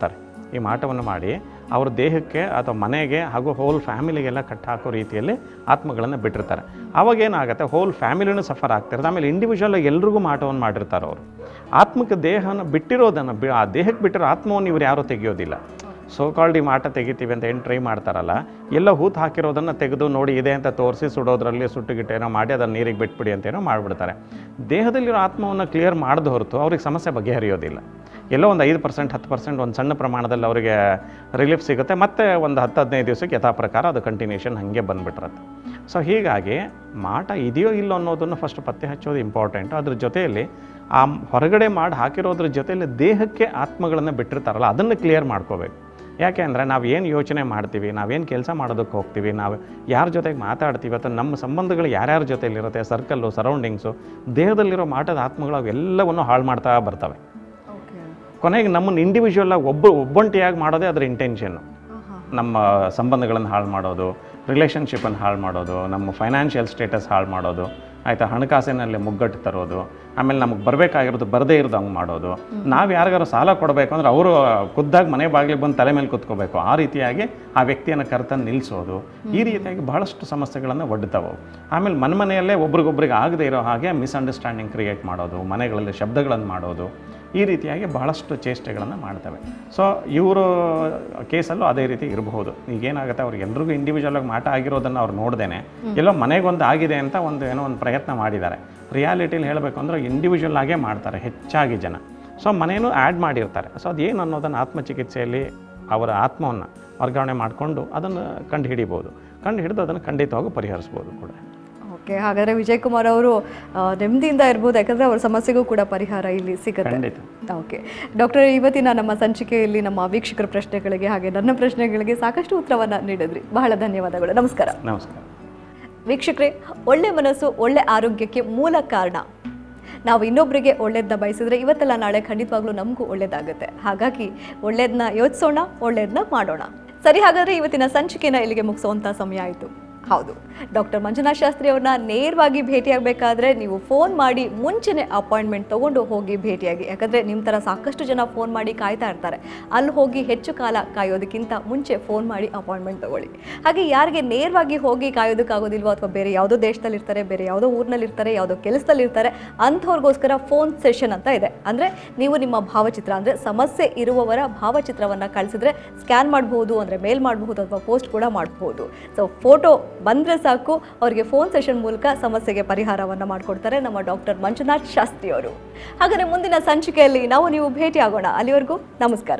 ಈ ಮಾಟವನ್ನು ಮಾಡಿ ಅವ್ರ ದೇಹಕ್ಕೆ ಅಥವಾ ಮನೆಗೆ ಹಾಗೂ ಹೋಲ್ ಫ್ಯಾಮಿಲಿಗೆಲ್ಲ ಕಟ್ ಹಾಕೋ ರೀತಿಯಲ್ಲಿ ಆತ್ಮಗಳನ್ನು ಬಿಟ್ಟಿರ್ತಾರೆ ಅವಾಗ ಏನಾಗುತ್ತೆ ಹೋಲ್ ಫ್ಯಾಮಿಲಿನೂ ಸಫರ್ ಆಗ್ತಿರುತ್ತೆ ಆಮೇಲೆ ಇಂಡಿವಿಜುವಲ್ ಎಲ್ರಿಗೂ ಮಾಟವನ್ನು ಮಾಡಿರ್ತಾರೆ ಅವರು ಆತ್ಮಕ್ಕೆ ದೇಹನ ಬಿಟ್ಟಿರೋದನ್ನು ಬಿ ಆ ದೇಹಕ್ಕೆ ಬಿಟ್ಟಿರೋ ಆತ್ಮವನ್ನು ಇವ್ರು ಯಾರೂ ತೆಗೆಯೋದಿಲ್ಲ ಸೋ ಕಾಲ್ಡ್ ಈ ಮಾಟ ತೆಗಿತೀವಿ ಅಂತ ಏನು ಟ್ರೈ ಮಾಡ್ತಾರಲ್ಲ ಎಲ್ಲ ಹೂತು ಹಾಕಿರೋದನ್ನು ತೆಗೆದು ನೋಡಿ ಇದೆ ಅಂತ ತೋರಿಸಿ ಸುಡೋದ್ರಲ್ಲಿ ಸುಟ್ಟುಗಿಟ್ಟು ಏನೋ ಮಾಡಿ ಅದನ್ನು ನೀರಿಗೆ ಬಿಟ್ಬಿಡಿ ಅಂತ ಏನೋ ಮಾಡಿಬಿಡ್ತಾರೆ ದೇಹದಲ್ಲಿರೋ ಆತ್ಮವನ್ನು ಕ್ಲಿಯರ್ ಮಾಡದ ಹೊರತು ಅವ್ರಿಗೆ ಸಮಸ್ಯೆ ಬಗೆಹರಿಯೋದಿಲ್ಲ ಎಲ್ಲೋ ಒಂದು ಐದು ಪರ್ಸೆಂಟ್ ಹತ್ತು ಪರ್ಸೆಂಟ್ ಒಂದು ಸಣ್ಣ ಪ್ರಮಾಣದಲ್ಲಿ ಅವರಿಗೆ ರಿಲೀಫ್ ಸಿಗುತ್ತೆ ಮತ್ತೆ ಒಂದು ಹತ್ತು ಹದಿನೈದು ದಿವಸಕ್ಕೆ ಯಥಾ ಪ್ರಕಾರ ಅದು ಕಂಟಿನ್ಯೂಷನ್ ಹಾಗೆ ಬಂದುಬಿಟ್ಟಿರುತ್ತೆ ಸೊ ಹೀಗಾಗಿ ಮಾಟ ಇದೆಯೋ ಇಲ್ಲೋ ಅನ್ನೋದನ್ನು ಫಸ್ಟ್ ಪತ್ತೆ ಹಚ್ಚೋದು ಇಂಪಾರ್ಟೆಂಟ್ ಅದ್ರ ಜೊತೆಯಲ್ಲಿ ಆ ಹೊರಗಡೆ ಮಾಡಿ ಹಾಕಿರೋದ್ರ ಜೊತೆಯಲ್ಲಿ ದೇಹಕ್ಕೆ ಆತ್ಮಗಳನ್ನು ಬಿಟ್ಟಿರ್ತಾರಲ್ಲ ಅದನ್ನು ಕ್ಲಿಯರ್ ಮಾಡ್ಕೋಬೇಕು ಯಾಕೆ ಅಂದರೆ ನಾವು ಏನು ಯೋಚನೆ ಮಾಡ್ತೀವಿ ನಾವೇನು ಕೆಲಸ ಮಾಡೋದಕ್ಕೆ ಹೋಗ್ತೀವಿ ನಾವು ಯಾರ ಜೊತೆಗೆ ಮಾತಾಡ್ತೀವಿ ಅಥವಾ ನಮ್ಮ ಸಂಬಂಧಗಳು ಯಾರ್ಯಾರ ಜೊತೆಲಿರುತ್ತೆ ಸರ್ಕಲ್ಲು ಸರೌಂಡಿಂಗ್ಸು ದೇಹದಲ್ಲಿರೋ ಮಾಟದ ಆತ್ಮಗಳು ಅವೆಲ್ಲವನ್ನು ಹಾಳು ಮಾಡ್ತಾ ಬರ್ತವೆ ಓಕೆ ಕೊನೆಗೆ ನಮ್ಮನ್ನು ಇಂಡಿವಿಜುವಲಾಗಿ ಒಬ್ಬ ಒಬ್ಬಂಟಿಯಾಗಿ ಮಾಡೋದೇ ಅದರ ಇಂಟೆನ್ಷನ್ನು ನಮ್ಮ ಸಂಬಂಧಗಳನ್ನು ಹಾಳು ಮಾಡೋದು ರಿಲೇಷನ್ಶಿಪ್ಪನ್ನು ಹಾಳು ಮಾಡೋದು ನಮ್ಮ ಫೈನಾನ್ಷಿಯಲ್ ಸ್ಟೇಟಸ್ ಹಾಳು ಮಾಡೋದು ಆಯಿತಾ ಹಣಕಾಸಿನಲ್ಲಿ ಮುಗ್ಗಟ್ಟು ತರೋದು ಆಮೇಲೆ ನಮಗೆ ಬರಬೇಕಾಗಿರೋದು ಬರದೇ ಇರೋದು ಹಂಗೆ ಮಾಡೋದು ನಾವು ಯಾರಿಗಾರು ಸಾಲ ಕೊಡಬೇಕು ಅಂದ್ರೆ ಅವರು ಖುದ್ದಾಗಿ ಮನೆ ಬಾಗಿಲಿಗೆ ಬಂದು ತಲೆ ಮೇಲೆ ಕೂತ್ಕೋಬೇಕು ಆ ರೀತಿಯಾಗಿ ಆ ವ್ಯಕ್ತಿಯನ್ನು ಕರೆತಂದು ನಿಲ್ಲಿಸೋದು ಈ ರೀತಿಯಾಗಿ ಬಹಳಷ್ಟು ಸಮಸ್ಯೆಗಳನ್ನು ಒಡ್ತಾವೆ ಅವು. ಆಮೇಲೆ ಮನೆ ಮನೆಯಲ್ಲೇ ಒಬ್ರಿಗೊಬ್ರಿಗೆ ಆಗದೆ ಇರೋ ಹಾಗೆ ಮಿಸ್ಅಂಡರ್ಸ್ಟ್ಯಾಂಡಿಂಗ್ ಕ್ರಿಯೇಟ್ ಮಾಡೋದು ಮನೆಗಳಲ್ಲಿ ಶಬ್ದಗಳನ್ನು ಮಾಡೋದು ಈ ರೀತಿಯಾಗಿ ಬಹಳಷ್ಟು ಚೇಷ್ಟೆಗಳನ್ನು ಮಾಡ್ತವೆ ಸೊ ಇವರು ಕೇಸಲ್ಲೂ ಅದೇ ರೀತಿ ಇರಬಹುದು ಈಗೇನಾಗುತ್ತೆ ಅವ್ರಿಗೆ ಎಲ್ರಿಗೂ ಇಂಡಿವಿಜುವಲಾಗಿ ಮಾಟ ಆಗಿರೋದನ್ನು ಅವ್ರು ನೋಡ್ದೇನೆ ಎಲ್ಲೋ ಮನೆಗೊಂದು ಆಗಿದೆ ಅಂತ ಒಂದು ಏನೋ ಒಂದು ಪ್ರಯತ್ನ ಮಾಡಿದ್ದಾರೆ ರಿಯಾಲಿಟಿಲಿ ಹೇಳಬೇಕು ಅಂದ್ರೆ ಇಂಡಿವಿಜುವಲ್ ಆಗೇ ಮಾಡ್ತಾರೆ ಹೆಚ್ಚಾಗಿ ಜನ ಸೊ ಮನೇನೂ ಆ್ಯಡ್ ಮಾಡಿರ್ತಾರೆ ಸೊ ಅದೇನು ಅನ್ನೋದನ್ನು ಆತ್ಮಚಿಕಿತ್ಸೆಯಲ್ಲಿ ಅವರ ಆತ್ಮವನ್ನು ವರ್ಗಾವಣೆ ಮಾಡಿಕೊಂಡು ಅದನ್ನು ಕಂಡು ಹಿಡಿಬೋದು ಕಂಡು ಹಿಡಿದು ಅದನ್ನು ಖಂಡಿತವಾಗೂ ಪರಿಹರಿಸ್ಬೋದು ಕೂಡ ಓಕೆ ಹಾಗಾದರೆ ವಿಜಯ್ ಕುಮಾರ್ ಅವರು ಆ, ನೆಮ್ಮದಿಯಿಂದ ಇರ್ಬೋದು ಯಾಕಂದರೆ ಅವ್ರ ಸಮಸ್ಯೆಗೂ ಕೂಡ ಪರಿಹಾರ ಇಲ್ಲಿ ಸಿಗುತ್ತೆ ಖಂಡಿತ ಓಕೆ ಡಾಕ್ಟರ್ ಇವತ್ತಿನ ನಮ್ಮ ಸಂಚಿಕೆಯಲ್ಲಿ ನಮ್ಮ ವೀಕ್ಷಕರ ಪ್ರಶ್ನೆಗಳಿಗೆ ಹಾಗೆ ನನ್ನ ಪ್ರಶ್ನೆಗಳಿಗೆ ಸಾಕಷ್ಟು ಉತ್ತರವನ್ನು ನೀಡಿದ್ರಿ ಬಹಳ ಧನ್ಯವಾದಗಳು ನಮಸ್ಕಾರ ನಮಸ್ಕಾರ ವೀಕ್ಷಕರೇ ಒಳ್ಳೆ ಮನಸ್ಸು ಒಳ್ಳೆ ಆರೋಗ್ಯಕ್ಕೆ ಮೂಲ ಕಾರಣ ನಾವು ಇನ್ನೊಬ್ಬರಿಗೆ ಒಳ್ಳೇದನ್ನ ಬಯಸಿದ್ರೆ ಇವತ್ತೆಲ್ಲ ನಾಳೆ ಖಂಡಿತವಾಗ್ಲೂ ನಮಗೂ ಒಳ್ಳೇದಾಗುತ್ತೆ ಹಾಗಾಗಿ ಒಳ್ಳೇದನ್ನ ಯೋಚಿಸೋಣ ಒಳ್ಳೇದನ್ನ ಮಾಡೋಣ ಸರಿ ಹಾಗಾದ್ರೆ ಇವತ್ತಿನ ಸಂಚಿಕೆನ ಇಲ್ಲಿಗೆ ಮುಗಿಸುವಂಥ ಸಮಯ ಆಯಿತು ಹೌದು ಡಾಕ್ಟರ್ ಮಂಜುನಾಥ್ ಶಾಸ್ತ್ರಿ ಅವ್ರನ್ನ ನೇರವಾಗಿ ಭೇಟಿಯಾಗಬೇಕಾದ್ರೆ ನೀವು ಫೋನ್ ಮಾಡಿ ಮುಂಚೆನೆ ಅಪಾಯಿಂಟ್ಮೆಂಟ್ ತೊಗೊಂಡು ಹೋಗಿ ಭೇಟಿಯಾಗಿ ಯಾಕಂದರೆ ನಿಮ್ಮ ಥರ ಸಾಕಷ್ಟು ಜನ ಫೋನ್ ಮಾಡಿ ಕಾಯ್ತಾ ಇರ್ತಾರೆ ಅಲ್ಲಿ ಹೋಗಿ ಹೆಚ್ಚು ಕಾಲ ಕಾಯೋದಕ್ಕಿಂತ ಮುಂಚೆ ಫೋನ್ ಮಾಡಿ ಅಪಾಯಿಂಟ್ಮೆಂಟ್ ತೊಗೊಳ್ಳಿ ಹಾಗೆ ಯಾರಿಗೆ ನೇರವಾಗಿ ಹೋಗಿ ಕಾಯೋದಕ್ಕಾಗೋದಿಲ್ವೋ ಅಥವಾ ಬೇರೆ ಯಾವುದೋ ದೇಶದಲ್ಲಿ ಇರ್ತಾರೆ ಬೇರೆ ಯಾವುದೋ ಊರಿನಲ್ಲಿ ಇರ್ತಾರೆ ಯಾವುದೋ ಕೆಲಸದಲ್ಲಿ ಇರ್ತಾರೆ ಅಂಥವ್ರಿಗೋಸ್ಕರ ಫೋನ್ ಸೆಷನ್ ಅಂತ ಇದೆ ಅಂದರೆ ನೀವು ನಿಮ್ಮ ಭಾವಚಿತ್ರ ಅಂದರೆ ಸಮಸ್ಯೆ ಇರುವವರ ಭಾವಚಿತ್ರವನ್ನು ಕಳಿಸಿದ್ರೆ ಸ್ಕ್ಯಾನ್ ಮಾಡಬಹುದು ಅಂದರೆ ಮೇಲ್ ಮಾಡಬಹುದು ಅಥವಾ ಪೋಸ್ಟ್ ಕೂಡ ಮಾಡಬಹುದು ಸೊ ಫೋಟೋ ಬಂದರೆ ಸಾಕು ಅವರಿಗೆ ಫೋನ್ ಸೆಷನ್ ಮೂಲಕ ಸಮಸ್ಯೆಗೆ ಪರಿಹಾರವನ್ನು ಮಾಡಿಕೊಡ್ತಾರೆ ನಮ್ಮ ಡಾಕ್ಟರ್ ಮಂಜುನಾಥ್ ಶಾಸ್ತ್ರಿ ಅವರು ಹಾಗಾದರೆ ಮುಂದಿನ ಸಂಚಿಕೆಯಲ್ಲಿ ನಾವು ನೀವು ಭೇಟಿ ಆಗೋಣ ಅಲ್ಲಿವರೆಗೂ ನಮಸ್ಕಾರ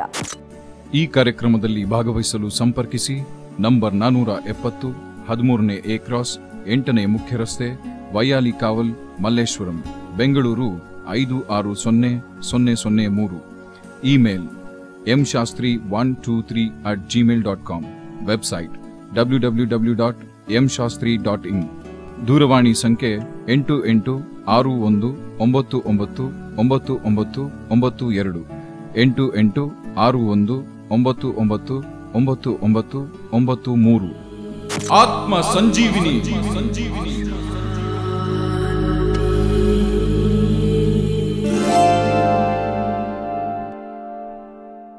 ಈ ಕಾರ್ಯಕ್ರಮದಲ್ಲಿ ಭಾಗವಹಿಸಲು ಸಂಪರ್ಕಿಸಿ ನಂಬರ್ ನಾನೂರ ಎಪ್ಪತ್ತು ಹದಿಮೂರನೇ ಎ ಕ್ರಾಸ್ ಎಂಟನೇ ಮುಖ್ಯ ರಸ್ತೆ ವೈಯಾಲಿ ಕಾವಲ್ ಮಲ್ಲೇಶ್ವರಂ ಬೆಂಗಳೂರು ಐದು ಆರು ಸೊನ್ನೆ ಸೊನ್ನೆ ಸೊನ್ನೆ ಮೂರು email M Shastri one two three at Gmail dot com website W W W dot M Shastri dot in ದೂರವಾಣಿ ಸಂಖ್ಯೆ ಎಂಟು ಎಂಟು ಆರು ಒಂದು ಒಂಬತ್ತು ಒಂಬತ್ತು ಒಂಬತ್ತು ಒಂಬತ್ತು ಒಂಬತ್ತು ಎರಡು ಎಂಟು ಎಂಟು ಆರು ಒಂದು ಒಂಬತ್ತು ಒಂಬತ್ತು ಒಂಬತ್ತು ಒಂಬತ್ತು ಒಂಬತ್ತು ಮೂರು ಆತ್ಮ ಸಂಜೀವಿನಿ ಸಂಜೀವಿನಿ